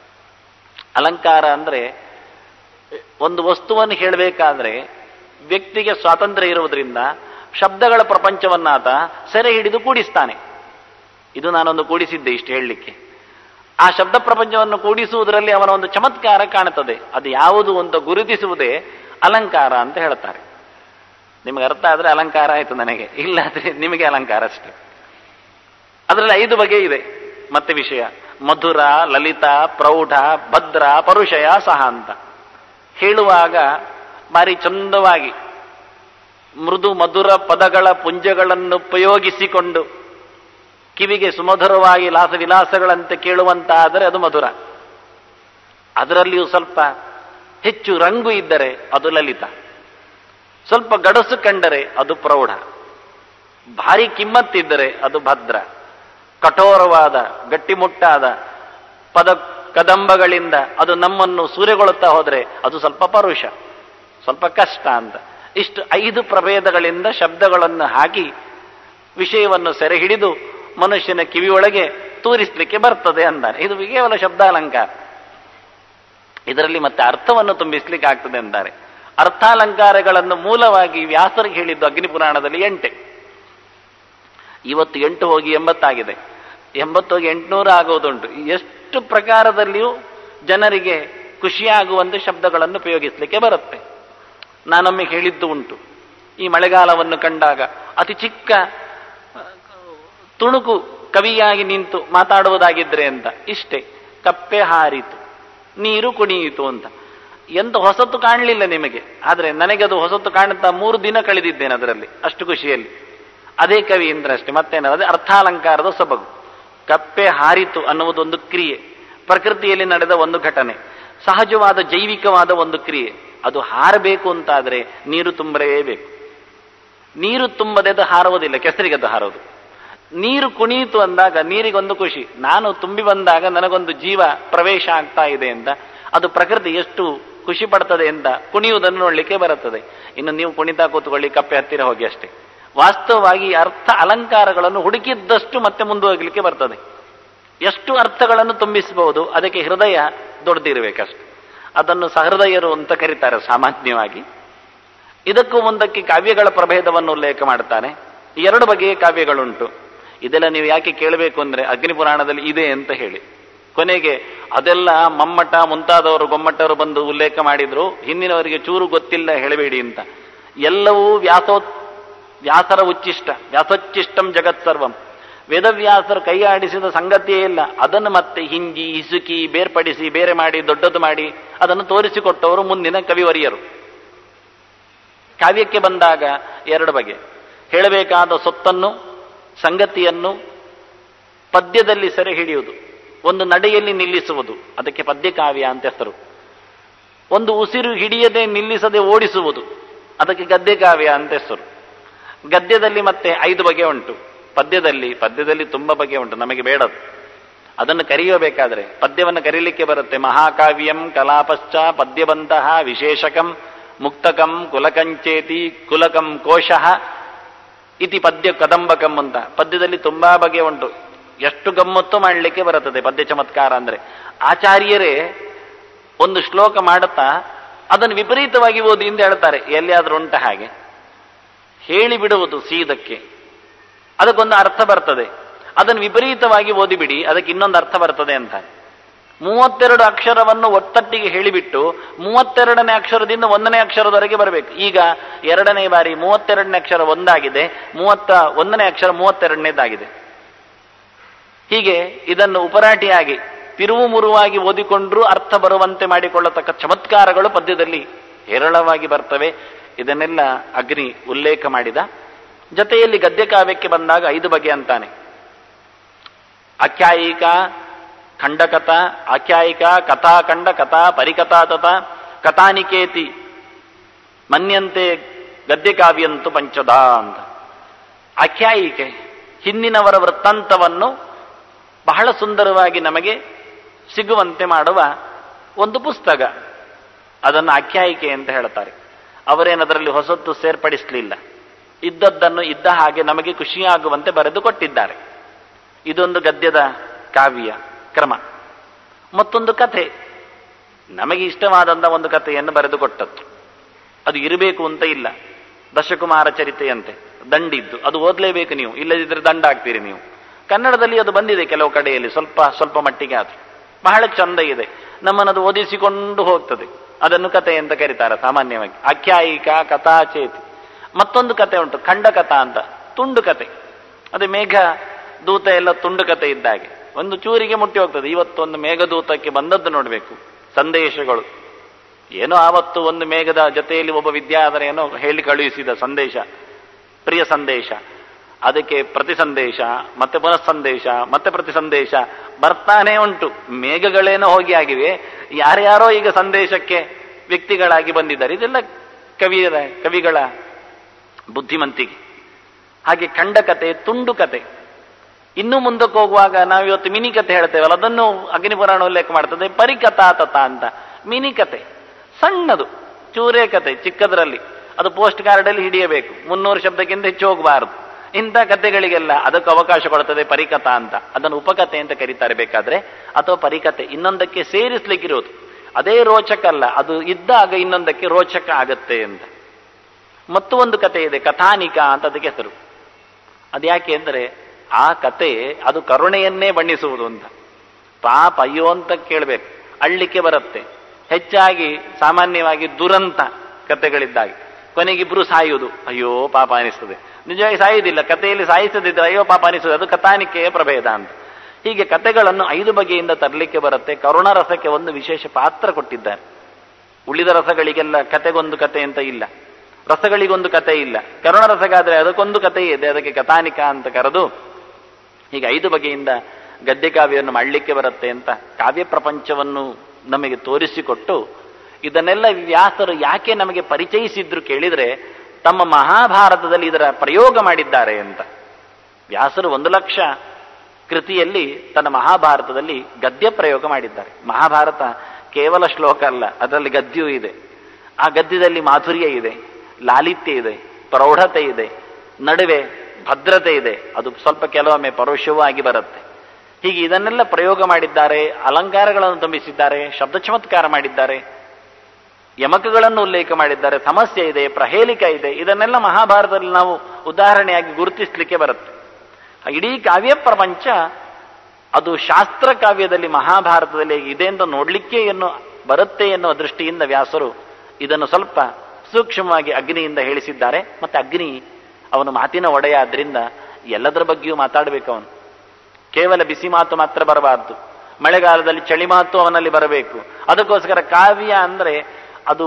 ಅಲಂಕಾರ ಅಂದ್ರೆ ಒಂದು ವಸ್ತುವನ್ನು ಹೇಳಬೇಕಾದ್ರೆ ವ್ಯಕ್ತಿಗೆ ಸ್ವಾತಂತ್ರ್ಯ ಇರುವುದರಿಂದ ಶಬ್ದಗಳ ಪ್ರಪಂಚವನ್ನಾತ ಸೆರೆ ಹಿಡಿದು ಕೂಡಿಸ್ತಾನೆ ಇದು ನಾನೊಂದು ಕೂಡಿಸಿದ್ದೆ ಇಷ್ಟು ಹೇಳಲಿಕ್ಕೆ ಆ ಶಬ್ದ ಪ್ರಪಂಚವನ್ನು ಕೂಡಿಸುವುದರಲ್ಲಿ ಅವನ ಒಂದು ಚಮತ್ಕಾರ ಕಾಣುತ್ತದೆ ಅದು ಯಾವುದು ಅಂತ ಗುರುತಿಸುವುದೇ ಅಲಂಕಾರ ಅಂತ ಹೇಳ್ತಾರೆ ನಿಮಗೆ ಅರ್ಥ ಆದ್ರೆ ಅಲಂಕಾರ ಆಯ್ತು ನನಗೆ ಇಲ್ಲಾದ್ರೆ ನಿಮಗೆ ಅಲಂಕಾರ ಅಷ್ಟೇ ಅದರಲ್ಲಿ ಐದು ಬಗೆ ಇದೆ ಮತ್ತೆ ವಿಷಯ ಮಧುರ ಲಲಿತ ಪ್ರೌಢ ಭದ್ರ ಪರುಷಯ ಸಹ ಅಂತ ಹೇಳುವಾಗ ಭಾರಿ ಚಂದವಾಗಿ ಮೃದು ಮಧುರ ಪದಗಳ ಪುಂಜಗಳನ್ನು ಉಪಯೋಗಿಸಿಕೊಂಡು ಕಿವಿಗೆ ಸುಮಧುರವಾಗಿ ಲಾಸ ವಿಲಾಸಗಳಂತೆ ಕೇಳುವಂತಾದರೆ ಅದು ಮಧುರ ಅದರಲ್ಲಿಯೂ ಸ್ವಲ್ಪ ಹೆಚ್ಚು ರಂಗು ಇದ್ದರೆ ಅದು ಲಲಿತ ಸ್ವಲ್ಪ ಗಡಸು ಕಂಡರೆ ಅದು ಪ್ರೌಢ ಭಾರಿ ಕಿಮ್ಮತ್ತಿದ್ದರೆ ಅದು ಭದ್ರ ಕಠೋರವಾದ ಗಟ್ಟಿಮುಟ್ಟಾದ ಪದ ಕದಂಬಗಳಿಂದ ಅದು ನಮ್ಮನ್ನು ಸೂರ್ಯಗೊಳ್ಳುತ್ತಾ ಹೋದರೆ ಅದು ಸ್ವಲ್ಪ ಪರುಷ ಸ್ವಲ್ಪ ಕಷ್ಟ ಅಂತ ಇಷ್ಟು ಐದು ಪ್ರಭೇದಗಳಿಂದ ಶಬ್ದಗಳನ್ನು ಹಾಕಿ ವಿಷಯವನ್ನು ಸೆರೆ ಹಿಡಿದು ಮನುಷ್ಯನ ಕಿವಿಯೊಳಗೆ ತೂರಿಸಲಿಕ್ಕೆ ಬರ್ತದೆ ಅಂದಾನೆ ಇದು ಕೇವಲ ಶಬ್ದ ಅಲಂಕಾರ ಇದರಲ್ಲಿ ಮತ್ತೆ ಅರ್ಥವನ್ನು ತುಂಬಿಸ್ಲಿಕ್ಕೆ ಆಗ್ತದೆ ಅಂತಾರೆ ಅರ್ಥಾಲಂಕಾರಗಳನ್ನು ಮೂಲವಾಗಿ ವ್ಯಾಸರಿಗೆ ಹೇಳಿದ್ದು ಅಗ್ನಿಪುರಾಣದಲ್ಲಿ ಎಂಟೆ ಇವತ್ತು ಎಂಟು ಹೋಗಿ ಎಂಬತ್ತಾಗಿದೆ ಎಂಬತ್ತು ಹೋಗಿ ಎಂಟುನೂರು ಆಗುವುದುಂಟು ಎಷ್ಟು ಪ್ರಕಾರದಲ್ಲಿಯೂ ಜನರಿಗೆ ಖುಷಿಯಾಗುವಂತೆ ಶಬ್ದಗಳನ್ನು ಉಪಯೋಗಿಸಲಿಕ್ಕೆ ಬರುತ್ತೆ ನಾನೊಮ್ಮೆ ಹೇಳಿದ್ದು ಉಂಟು ಈ ಮಳೆಗಾಲವನ್ನು ಕಂಡಾಗ ಅತಿ ಚಿಕ್ಕ ತುಣುಕು ಕವಿಯಾಗಿ ನಿಂತು ಮಾತಾಡುವುದಾಗಿದ್ರೆ ಅಂತ ಇಷ್ಟೇ ಕಪ್ಪೆ ಹಾರಿತು ನೀರು ಕುಣಿಯಿತು ಅಂತ ಎಂತ ಹೊಸತು ಕಾಣಲಿಲ್ಲ ನಿಮಗೆ ಆದರೆ ನನಗೆ ಅದು ಹೊಸತು ಕಾಣುತ್ತಾ ಮೂರು ದಿನ ಕಳೆದಿದ್ದೇನೆ ಅದರಲ್ಲಿ ಅಷ್ಟು ಖುಷಿಯಲ್ಲಿ ಅದೇ ಕವಿ ಇಂದ್ರ ಅಷ್ಟೇ ಮತ್ತೇನ ಅದೇ ಅರ್ಥಾಲಂಕಾರದ ಸೊಬಗು ಕಪ್ಪೆ ಹಾರಿತು ಅನ್ನುವುದೊಂದು ಕ್ರಿಯೆ ಪ್ರಕೃತಿಯಲ್ಲಿ ನಡೆದ ಒಂದು ಘಟನೆ ಸಹಜವಾದ ಜೈವಿಕವಾದ ಒಂದು ಕ್ರಿಯೆ ಅದು ಹಾರಬೇಕು ಅಂತಾದ್ರೆ ನೀರು ತುಂಬಲೇಬೇಕು ನೀರು ತುಂಬದೆ ಅದು ಹಾರುವುದಿಲ್ಲ ಕೆಸರಿಗೆ ಅದು ಹಾರೋದು ನೀರು ಕುಣಿಯಿತು ಅಂದಾಗ ನೀರಿಗೊಂದು ಖುಷಿ ನಾನು ತುಂಬಿ ಬಂದಾಗ ನನಗೊಂದು ಜೀವ ಪ್ರವೇಶ ಆಗ್ತಾ ಇದೆ ಅಂತ ಅದು ಪ್ರಕೃತಿ ಎಷ್ಟು ಖುಷಿ ಪಡ್ತದೆ ಅಂತ ಕುಣಿಯುವುದನ್ನು ನೋಡ್ಲಿಕ್ಕೆ ಬರುತ್ತದೆ ಇನ್ನು ನೀವು ಕುಣಿತಾ ಕೂತ್ಕೊಳ್ಳಿ ಕಪ್ಪೆ ಹತ್ತಿರ ಹೋಗಿ ಅಷ್ಟೇ ವಾಸ್ತವವಾಗಿ ಅರ್ಥ ಅಲಂಕಾರಗಳನ್ನು ಹುಡುಕಿದ್ದಷ್ಟು ಮತ್ತೆ ಮುಂದುವರಿಲಿಕ್ಕೆ ಬರ್ತದೆ ಎಷ್ಟು ಅರ್ಥಗಳನ್ನು ತುಂಬಿಸಬಹುದು ಅದಕ್ಕೆ ಹೃದಯ ದೊಡ್ಡದಿರಬೇಕಷ್ಟೆ ಅದನ್ನು ಸಹೃದಯರು ಅಂತ ಕರೀತಾರೆ ಸಾಮಾನ್ಯವಾಗಿ ಇದಕ್ಕೂ ಮುಂದಕ್ಕೆ ಕಾವ್ಯಗಳ ಪ್ರಭೇದವನ್ನು ಉಲ್ಲೇಖ ಮಾಡ್ತಾನೆ ಎರಡು ಬಗೆಯ ಕಾವ್ಯಗಳುಂಟು ಇದೆಲ್ಲ ನೀವು ಯಾಕೆ ಕೇಳಬೇಕು ಅಂದ್ರೆ ಅಗ್ನಿ ಪುರಾಣದಲ್ಲಿ ಇದೆ ಅಂತ ಹೇಳಿ ಕೊನೆಗೆ ಅದೆಲ್ಲ ಮಮ್ಮಟ ಮುಂತಾದವರು ಗೊಮ್ಮಟ್ಟವರು ಬಂದು ಉಲ್ಲೇಖ ಮಾಡಿದ್ರು ಹಿಂದಿನವರಿಗೆ ಚೂರು ಗೊತ್ತಿಲ್ಲ ಹೇಳಬೇಡಿ ಅಂತ ಎಲ್ಲವೂ ವ್ಯಾಸೋ ವ್ಯಾಸರ ಉಚ್ಚಿಷ್ಟ ವ್ಯಾಸೋಚ್ಚಿಷ್ಟಂ ಜಗತ್ ಸರ್ವಂ ವೇದವ್ಯಾಸರು ಕೈ ಆಡಿಸಿದ ಸಂಗತಿಯೇ ಇಲ್ಲ ಅದನ್ನು ಮತ್ತೆ ಹಿಂಜಿ ಹಿಸುಕಿ ಬೇರ್ಪಡಿಸಿ ಬೇರೆ ಮಾಡಿ ದೊಡ್ಡದು ಮಾಡಿ ಅದನ್ನು ತೋರಿಸಿಕೊಟ್ಟವರು ಮುಂದಿನ ಕವಿವರಿಯರು ಕಾವ್ಯಕ್ಕೆ ಬಂದಾಗ ಎರಡು ಬಗೆ ಹೇಳಬೇಕಾದ ಸೊತ್ತನ್ನು ಸಂಗತಿಯನ್ನು ಪದ್ಯದಲ್ಲಿ ಸೆರೆ ಹಿಡಿಯುವುದು ಒಂದು ನಡೆಯಲ್ಲಿ ನಿಲ್ಲಿಸುವುದು ಅದಕ್ಕೆ ಪದ್ಯಕಾವ್ಯ ಅಂತ ಹೆಸರು ಒಂದು ಉಸಿರು ಹಿಡಿಯದೆ ನಿಲ್ಲಿಸದೆ ಓಡಿಸುವುದು ಅದಕ್ಕೆ ಗದ್ಯಕಾವ್ಯ ಅಂತ ಹೆಸರು ಗದ್ಯದಲ್ಲಿ ಮತ್ತೆ ಐದು ಬಗೆ ಉಂಟು ಪದ್ಯದಲ್ಲಿ ಪದ್ಯದಲ್ಲಿ ತುಂಬ ಬಗೆ ಉಂಟು ನಮಗೆ ಬೇಡದು ಅದನ್ನು ಕರೆಯಬೇಕಾದ್ರೆ ಪದ್ಯವನ್ನು ಕರೀಲಿಕ್ಕೆ ಬರುತ್ತೆ ಮಹಾಕಾವ್ಯಂ ಕಲಾಪಶ್ಚ ಪದ್ಯಬಂತಹ ವಿಶೇಷಕಂ ಮುಕ್ತಕಂ ಕುಲಕಂಚೇತಿ ಕುಲಕಂ ಕೋಶಃ ಇತಿ ಪದ್ಯ ಕದಂಬಕಂ ಅಂತ ಪದ್ಯದಲ್ಲಿ ತುಂಬಾ ಬಗೆ ಉಂಟು ಎಷ್ಟು ಗಮ್ಮತ್ತು ಮಾಡಲಿಕ್ಕೆ ಬರುತ್ತದೆ ಪದ್ಯ ಚಮತ್ಕಾರ ಅಂದ್ರೆ ಆಚಾರ್ಯರೇ ಒಂದು ಶ್ಲೋಕ ಮಾಡುತ್ತಾ ಅದನ್ನು ವಿಪರೀತವಾಗಿ ಓದಿ ಎಂದು ಹೇಳ್ತಾರೆ ಎಲ್ಲಿಯಾದ್ರೂ ಉಂಟ ಹಾಗೆ ಹೇಳಿ ಬಿಡುವುದು ಸೀದಕ್ಕೆ ಅದಕ್ಕೊಂದು ಅರ್ಥ ಬರ್ತದೆ ಅದನ್ನು ವಿಪರೀತವಾಗಿ ಓದಿಬಿಡಿ ಅದಕ್ಕೆ ಇನ್ನೊಂದು ಅರ್ಥ ಬರ್ತದೆ ಅಂತ ಮೂವತ್ತೆರಡು ಅಕ್ಷರವನ್ನು ಒತ್ತಟ್ಟಿಗೆ ಹೇಳಿಬಿಟ್ಟು ಮೂವತ್ತೆರಡನೇ ಅಕ್ಷರದಿಂದ ಒಂದನೇ ಅಕ್ಷರದವರೆಗೆ ಬರಬೇಕು ಈಗ ಎರಡನೇ ಬಾರಿ ಮೂವತ್ತೆರಡನೇ ಅಕ್ಷರ ಒಂದಾಗಿದೆ ಮೂವತ್ತ ಒಂದನೇ ಅಕ್ಷರ ಮೂವತ್ತೆರಡನೇದಾಗಿದೆ ಹೀಗೆ ಇದನ್ನು ಉಪರಾಟಿಯಾಗಿ ತಿರುವು ಮುರುವಾಗಿ ಓದಿಕೊಂಡ್ರೂ ಅರ್ಥ ಬರುವಂತೆ ಮಾಡಿಕೊಳ್ಳತಕ್ಕ ಚಮತ್ಕಾರಗಳು ಪದ್ಯದಲ್ಲಿ ಹೇರಳವಾಗಿ ಬರ್ತವೆ ಇದನ್ನೆಲ್ಲ ಅಗ್ನಿ ಉಲ್ಲೇಖ ಮಾಡಿದ ಜೊತೆಯಲ್ಲಿ ಗದ್ಯಕಾವ್ಯಕ್ಕೆ ಬಂದಾಗ ಐದು ಬಗೆ ಅಂತಾನೆ ಆಖ್ಯಾಯಿಕ ಖಂಡಕಥ ಆಖ್ಯಾಯಿಕ ಕಥಾಖಂಡ ಕಥಾ ಪರಿಕಥಾ ತಥ ಕಥಾನಿಕೇತಿ ಮನ್ಯಂತೆ ಗದ್ಯಕಾವ್ಯಂತು ಪಂಚದ ಅಂತ ಆಖ್ಯಾಯಿಕೆ ಹಿಂದಿನವರ ವೃತ್ತಾಂತವನ್ನು ಬಹಳ ಸುಂದರವಾಗಿ ನಮಗೆ ಸಿಗುವಂತೆ ಮಾಡುವ ಒಂದು ಪುಸ್ತಕ ಅದನ್ನು ಆಖ್ಯಾಯಿಕೆ ಅಂತ ಹೇಳ್ತಾರೆ ಅವರೇನದರಲ್ಲಿ ಹೊಸತ್ತು ಸೇರ್ಪಡಿಸಲಿಲ್ಲ ಇದ್ದದ್ದನ್ನು ಇದ್ದ ಹಾಗೆ ನಮಗೆ ಖುಷಿಯಾಗುವಂತೆ ಬರೆದು ಕೊಟ್ಟಿದ್ದಾರೆ ಇದೊಂದು ಗದ್ಯದ ಕಾವ್ಯ ಕ್ರಮ ಮತ್ತೊಂದು ಕಥೆ ನಮಗೆ ಇಷ್ಟವಾದಂಥ ಒಂದು ಕಥೆಯನ್ನು ಬರೆದು ಕೊಟ್ಟದ್ದು ಅದು ಇರಬೇಕು ಅಂತ ಇಲ್ಲ ದಶಕುಮಾರ ಚರಿತೆಯಂತೆ ದಂಡಿದ್ದು ಅದು ಓದಲೇಬೇಕು ನೀವು ಇಲ್ಲದಿದ್ದರೆ ದಂಡ ಆಗ್ತೀರಿ ನೀವು ಕನ್ನಡದಲ್ಲಿ ಅದು ಬಂದಿದೆ ಕೆಲವು ಕಡೆಯಲ್ಲಿ ಸ್ವಲ್ಪ ಸ್ವಲ್ಪ ಮಟ್ಟಿಗೆ ಆದ್ರೆ ಬಹಳ ಚಂದ ಇದೆ ನಮ್ಮನ್ನದು ಓದಿಸಿಕೊಂಡು ಹೋಗ್ತದೆ ಅದನ್ನು ಕತೆ ಅಂತ ಕರೀತಾರೆ ಸಾಮಾನ್ಯವಾಗಿ ಆಖ್ಯಾಯಿಕ ಕಥಾಚೇತಿ ಮತ್ತೊಂದು ಕತೆ ಉಂಟು ಖಂಡ ಕಥಾ ಅಂತ ತುಂಡು ಕತೆ ಅದು ಮೇಘ ದೂತ ಎಲ್ಲ ತುಂಡು ಕತೆ ಇದ್ದಾಗೆ ಒಂದು ಚೂರಿಗೆ ಮುಟ್ಟಿ ಹೋಗ್ತದೆ ಇವತ್ತೊಂದು ಮೇಘದೂತಕ್ಕೆ ಬಂದದ್ದು ನೋಡಬೇಕು ಸಂದೇಶಗಳು ಏನೋ ಆವತ್ತು ಒಂದು ಮೇಘದ ಜೊತೆಯಲ್ಲಿ ಒಬ್ಬ ವಿದ್ಯಾಧರ ಏನೋ ಹೇಳಿ ಕಳುಹಿಸಿದ ಸಂದೇಶ ಪ್ರಿಯ ಸಂದೇಶ ಅದಕ್ಕೆ ಪ್ರತಿ ಸಂದೇಶ ಮತ್ತೆ ಪುನಃ ಸಂದೇಶ ಮತ್ತೆ ಪ್ರತಿ ಸಂದೇಶ ಬರ್ತಾನೆ ಉಂಟು ಮೇಘಗಳೇನೋ ಹೋಗಿ ಆಗಿವೆ ಯಾರ್ಯಾರೋ ಈಗ ಸಂದೇಶಕ್ಕೆ ವ್ಯಕ್ತಿಗಳಾಗಿ ಬಂದಿದ್ದಾರೆ ಇದೆಲ್ಲ ಕವಿಯರ ಕವಿಗಳ ಬುದ್ಧಿಮಂತಿಗೆ ಹಾಗೆ ಖಂಡ ಕತೆ ತುಂಡು ಕತೆ ಇನ್ನು ಮುಂದಕ್ಕೆ ಹೋಗುವಾಗ ನಾವು ಇವತ್ತು ಮಿನಿ ಕತೆ ಹೇಳ್ತೇವಲ್ಲ ಅದನ್ನು ಅಗ್ನಿಪುರಾಣ ಉಲ್ಲೇಖ ಮಾಡ್ತದೆ ಪರಿಕಥಾ ತತ ಅಂತ ಮಿನಿ ಕತೆ ಸಣ್ಣದು ಚೂರೇ ಕತೆ ಚಿಕ್ಕದರಲ್ಲಿ ಅದು ಪೋಸ್ಟ್ ಕಾರ್ಡಲ್ಲಿ ಹಿಡಿಯಬೇಕು ಮುನ್ನೂರು ಶಬ್ದಕ್ಕಿಂತ ಹೆಚ್ಚು ಹೋಗಬಾರದು ಇಂಥ ಕಥೆಗಳಿಗೆಲ್ಲ ಅದಕ್ಕೆ ಅವಕಾಶ ಕೊಡ್ತದೆ ಪರಿಕಥಾ ಅಂತ ಅದನ್ನು ಉಪಕಥೆ ಅಂತ ಕರೀತಾರೆ ಬೇಕಾದ್ರೆ ಅಥವಾ ಪರಿಕಥೆ ಇನ್ನೊಂದಕ್ಕೆ ಸೇರಿಸ್ಲಿಕ್ಕಿರೋದು ಅದೇ ರೋಚಕ ಅಲ್ಲ ಅದು ಇದ್ದಾಗ ಇನ್ನೊಂದಕ್ಕೆ ರೋಚಕ ಆಗತ್ತೆ ಅಂತ ಮತ್ತು ಒಂದು ಕತೆ ಇದೆ ಕಥಾನಿಕ ಅಂತ ಅದಕ್ಕೆ ಹೆಸರು ಅದು ಯಾಕೆ ಅಂದರೆ ಆ ಕತೆ ಅದು ಕರುಣೆಯನ್ನೇ ಬಣ್ಣಿಸುವುದು ಅಂತ ಪಾಪ ಅಯ್ಯೋ ಅಂತ ಕೇಳಬೇಕು ಅಳ್ಳಿಕ್ಕೆ ಬರುತ್ತೆ ಹೆಚ್ಚಾಗಿ ಸಾಮಾನ್ಯವಾಗಿ ದುರಂತ ಕತೆಗಳಿದ್ದಾಗೆ ಕೊನೆಗಿಬ್ರು ಸಾಯುವುದು ಅಯ್ಯೋ ಪಾಪ ಅನಿಸ್ತದೆ ನಿಜವಾಗಿ ಸಾಯುವುದಿಲ್ಲ ಕಥೆಯಲ್ಲಿ ಸಾಯಿಸದಿದ್ರೆ ಅಯ್ಯೋ ಪಾಪ ಅನಿಸುವುದು ಅದು ಕಥಾನಿಕೆಯ ಪ್ರಭೇದ ಅಂತ ಹೀಗೆ ಕತೆಗಳನ್ನು ಐದು ಬಗೆಯಿಂದ ತರಲಿಕ್ಕೆ ಬರುತ್ತೆ ಕರುಣ ರಸಕ್ಕೆ ಒಂದು ವಿಶೇಷ ಪಾತ್ರ ಕೊಟ್ಟಿದ್ದಾರೆ ಉಳಿದ ರಸಗಳಿಗೆಲ್ಲ ಕತೆಗೊಂದು ಕತೆ ಅಂತ ಇಲ್ಲ ರಸಗಳಿಗೊಂದು ಕತೆ ಇಲ್ಲ ಕರುಣ ರಸಗಾದ್ರೆ ಅದಕ್ಕೊಂದು ಕತೆ ಇದೆ ಅದಕ್ಕೆ ಕಥಾನಿಕ ಅಂತ ಕರೆದು ಹೀಗೆ ಐದು ಬಗೆಯಿಂದ ಗದ್ಯ ಕಾವ್ಯವನ್ನು ಮಾಡಲಿಕ್ಕೆ ಬರುತ್ತೆ ಅಂತ ಕಾವ್ಯ ಪ್ರಪಂಚವನ್ನು ನಮಗೆ ತೋರಿಸಿಕೊಟ್ಟು ಇದನ್ನೆಲ್ಲ ವ್ಯಾಸರು ಯಾಕೆ ನಮಗೆ ಪರಿಚಯಿಸಿದ್ರು ಕೇಳಿದ್ರೆ ತಮ್ಮ ಮಹಾಭಾರತದಲ್ಲಿ ಇದರ ಪ್ರಯೋಗ ಮಾಡಿದ್ದಾರೆ ಅಂತ ವ್ಯಾಸರು ಒಂದು ಲಕ್ಷ ಕೃತಿಯಲ್ಲಿ ತನ್ನ ಮಹಾಭಾರತದಲ್ಲಿ ಗದ್ಯ ಪ್ರಯೋಗ ಮಾಡಿದ್ದಾರೆ ಮಹಾಭಾರತ ಕೇವಲ ಶ್ಲೋಕ ಅಲ್ಲ ಅದರಲ್ಲಿ ಗದ್ಯೂ ಇದೆ ಆ ಗದ್ಯದಲ್ಲಿ ಮಾಧುರ್ಯ ಇದೆ ಲಾಲಿತ್ಯ ಇದೆ ಪ್ರೌಢತೆ ಇದೆ ನಡುವೆ ಭದ್ರತೆ ಇದೆ ಅದು ಸ್ವಲ್ಪ ಕೆಲವೊಮ್ಮೆ ಪರೋಕ್ಷವೂ ಆಗಿ ಬರುತ್ತೆ ಹೀಗೆ ಇದನ್ನೆಲ್ಲ ಪ್ರಯೋಗ ಮಾಡಿದ್ದಾರೆ ಅಲಂಕಾರಗಳನ್ನು ತುಂಬಿಸಿದ್ದಾರೆ ಶಬ್ದ ಚಮತ್ಕಾರ ಮಾಡಿದ್ದಾರೆ ಯಮಕಗಳನ್ನು ಉಲ್ಲೇಖ ಮಾಡಿದ್ದಾರೆ ಸಮಸ್ಯೆ ಇದೆ ಪ್ರಹೇಲಿಕ ಇದೆ ಇದನ್ನೆಲ್ಲ ಮಹಾಭಾರತದಲ್ಲಿ ನಾವು ಉದಾಹರಣೆಯಾಗಿ ಗುರುತಿಸಲಿಕ್ಕೆ ಬರುತ್ತೆ ಆ ಇಡೀ ಕಾವ್ಯ ಪ್ರಪಂಚ ಅದು ಶಾಸ್ತ್ರ ಕಾವ್ಯದಲ್ಲಿ ಮಹಾಭಾರತದಲ್ಲಿ ಇದೆ ಅಂತ ನೋಡ್ಲಿಕ್ಕೆ ಏನು ಬರುತ್ತೆ ಎನ್ನುವ ದೃಷ್ಟಿಯಿಂದ ವ್ಯಾಸರು ಇದನ್ನು ಸ್ವಲ್ಪ ಸೂಕ್ಷ್ಮವಾಗಿ ಅಗ್ನಿಯಿಂದ ಹೇಳಿಸಿದ್ದಾರೆ ಮತ್ತೆ ಅಗ್ನಿ ಅವನು ಮಾತಿನ ಒಡೆಯ ಆದ್ರಿಂದ ಎಲ್ಲದರ ಬಗ್ಗೆಯೂ ಮಾತಾಡಬೇಕು ಅವನು ಕೇವಲ ಬಿಸಿ ಮಾತು ಮಾತ್ರ ಬರಬಾರ್ದು ಮಳೆಗಾಲದಲ್ಲಿ ಚಳಿ ಮಾತು ಅವನಲ್ಲಿ ಬರಬೇಕು ಅದಕ್ಕೋಸ್ಕರ ಕಾವ್ಯ ಅಂದ್ರೆ ಅದು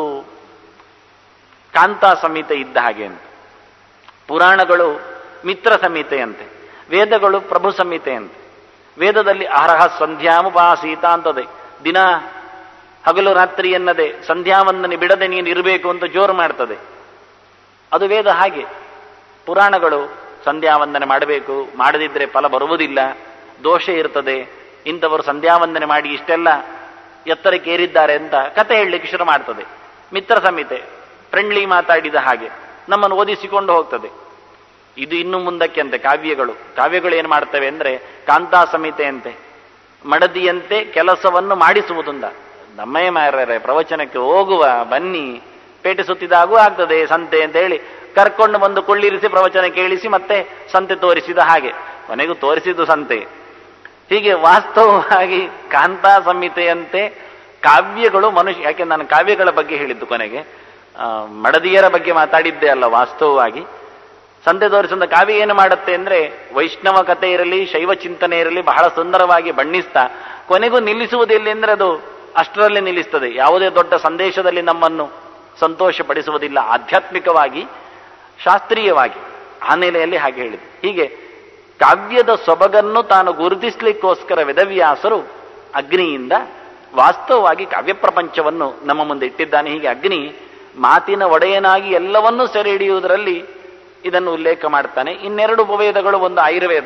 ಕಾಂತಾ ಸಂಹಿತೆ ಇದ್ದ ಹಾಗೆ ಅಂತ ಪುರಾಣಗಳು ಮಿತ್ರ ಸಂಹಿತೆಯಂತೆ ವೇದಗಳು ಪ್ರಭು ಸಂಹಿತೆಯಂತೆ ವೇದದಲ್ಲಿ ಅರ್ಹ ಸಂಧ್ಯಾಮುಪಾಸೀತ ಅಂತದೆ ದಿನ ಹಗಲು ರಾತ್ರಿ ಎನ್ನದೆ ಸಂಧ್ಯಾವಂದನೆ ಬಿಡದೆ ನೀನು ಇರಬೇಕು ಅಂತ ಜೋರು ಮಾಡ್ತದೆ ಅದು ವೇದ ಹಾಗೆ ಪುರಾಣಗಳು ಸಂಧ್ಯಾವಂದನೆ ಮಾಡಬೇಕು ಮಾಡದಿದ್ರೆ ಫಲ ಬರುವುದಿಲ್ಲ ದೋಷ ಇರ್ತದೆ ಇಂಥವರು ಸಂಧ್ಯಾವಂದನೆ ಮಾಡಿ ಇಷ್ಟೆಲ್ಲ ಎತ್ತರಕ್ಕೆ ಏರಿದ್ದಾರೆ ಅಂತ ಕತೆ ಹೇಳಲಿಕ್ಕೆ ಶುರು ಮಾಡ್ತದೆ ಮಿತ್ರ ಸಂಹಿತೆ ಫ್ರೆಂಡ್ಲಿ ಮಾತಾಡಿದ ಹಾಗೆ ನಮ್ಮನ್ನು ಓದಿಸಿಕೊಂಡು ಹೋಗ್ತದೆ ಇದು ಇನ್ನು ಮುಂದಕ್ಕೆ ಅಂತೆ ಕಾವ್ಯಗಳು ಕಾವ್ಯಗಳು ಏನು ಮಾಡ್ತವೆ ಅಂದ್ರೆ ಕಾಂತಾ ಸಂಹಿತೆ ಅಂತೆ ಮಡದಿಯಂತೆ ಕೆಲಸವನ್ನು ಮಾಡಿಸುವುದುಂದ ನಮ್ಮೇ ಮಾರ್ರೆ ಪ್ರವಚನಕ್ಕೆ ಹೋಗುವ ಬನ್ನಿ ಪೇಟೆ ಸುತ್ತಿದಾಗೂ ಆಗ್ತದೆ ಸಂತೆ ಅಂತ ಹೇಳಿ ಕರ್ಕೊಂಡು ಬಂದು ಕೊಳ್ಳಿರಿಸಿ ಪ್ರವಚನ ಕೇಳಿಸಿ ಮತ್ತೆ ಸಂತೆ ತೋರಿಸಿದ ಹಾಗೆ ಕೊನೆಗೂ ತೋರಿಸಿದ್ದು ಸಂತೆ ಹೀಗೆ ವಾಸ್ತವವಾಗಿ ಕಾಂತಾ ಸಂಹಿತೆಯಂತೆ ಕಾವ್ಯಗಳು ಮನುಷ್ಯ ಯಾಕೆ ನಾನು ಕಾವ್ಯಗಳ ಬಗ್ಗೆ ಹೇಳಿದ್ದು ಕೊನೆಗೆ ಆ, ಮಡದಿಯರ ಬಗ್ಗೆ ಮಾತಾಡಿದ್ದೆ ಅಲ್ಲ ವಾಸ್ತವವಾಗಿ ಸಂತೆ ತೋರಿಸಿದ ಕಾವ್ಯ ಏನು ಮಾಡುತ್ತೆ ಅಂದ್ರೆ ವೈಷ್ಣವ ಕಥೆ ಇರಲಿ ಶೈವ ಚಿಂತನೆ ಇರಲಿ ಬಹಳ ಸುಂದರವಾಗಿ ಬಣ್ಣಿಸ್ತಾ ಕೊನೆಗೂ ನಿಲ್ಲಿಸುವುದಿಲ್ಲ ಅಂದ್ರೆ ಅದು ಅಷ್ಟರಲ್ಲಿ ನಿಲ್ಲಿಸ್ತದೆ ಯಾವುದೇ ದೊಡ್ಡ ಸಂದೇಶದಲ್ಲಿ ನಮ್ಮನ್ನು ಸಂತೋಷಪಡಿಸುವುದಿಲ್ಲ ಆಧ್ಯಾತ್ಮಿಕವಾಗಿ ಶಾಸ್ತ್ರೀಯವಾಗಿ ಆ ನೆಲೆಯಲ್ಲಿ ಹಾಗೆ ಹೇಳಿದೆ ಹೀಗೆ ಕಾವ್ಯದ ಸೊಬಗನ್ನು ತಾನು ಗುರುತಿಸ್ಲಿಕ್ಕೋಸ್ಕರ ವೇದವ್ಯಾಸರು ಅಗ್ನಿಯಿಂದ ವಾಸ್ತವವಾಗಿ ಕಾವ್ಯ ಪ್ರಪಂಚವನ್ನು ನಮ್ಮ ಮುಂದೆ ಇಟ್ಟಿದ್ದಾನೆ ಹೀಗೆ ಅಗ್ನಿ ಮಾತಿನ ಒಡೆಯನಾಗಿ ಎಲ್ಲವನ್ನೂ ಸೆರೆ ಹಿಡಿಯುವುದರಲ್ಲಿ ಇದನ್ನು ಉಲ್ಲೇಖ ಮಾಡ್ತಾನೆ ಇನ್ನೆರಡು ಉಪವೇದಗಳು ಒಂದು ಆಯುರ್ವೇದ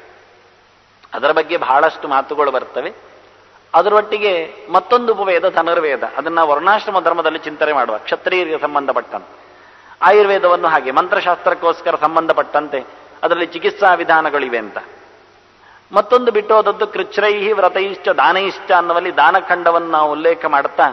ಅದರ ಬಗ್ಗೆ ಬಹಳಷ್ಟು ಮಾತುಗಳು ಬರ್ತವೆ ಅದರೊಟ್ಟಿಗೆ ಮತ್ತೊಂದು ಉಪವೇದ ಧನುರ್ವೇದ ಅದನ್ನ ವರ್ಣಾಶ್ರಮ ಧರ್ಮದಲ್ಲಿ ಚಿಂತನೆ ಮಾಡುವ ಕ್ಷತ್ರಿಯರಿಗೆ ಸಂಬಂಧಪಟ್ಟಂತೆ ಆಯುರ್ವೇದವನ್ನು ಹಾಗೆ ಮಂತ್ರಶಾಸ್ತ್ರಕ್ಕೋಸ್ಕರ ಸಂಬಂಧಪಟ್ಟಂತೆ ಅದರಲ್ಲಿ ಚಿಕಿತ್ಸಾ ವಿಧಾನಗಳಿವೆ ಅಂತ ಮತ್ತೊಂದು ಬಿಟ್ಟು ಹೋದದ್ದು ಕೃಚ್ರೈಹಿ ವ್ರತೈಶ್ಚ ದಾನೈಶ್ಚ ಅನ್ನುವಲ್ಲಿ ದಾನಖಂಡವನ್ನು ನಾವು ಉಲ್ಲೇಖ ಮಾಡುತ್ತಾ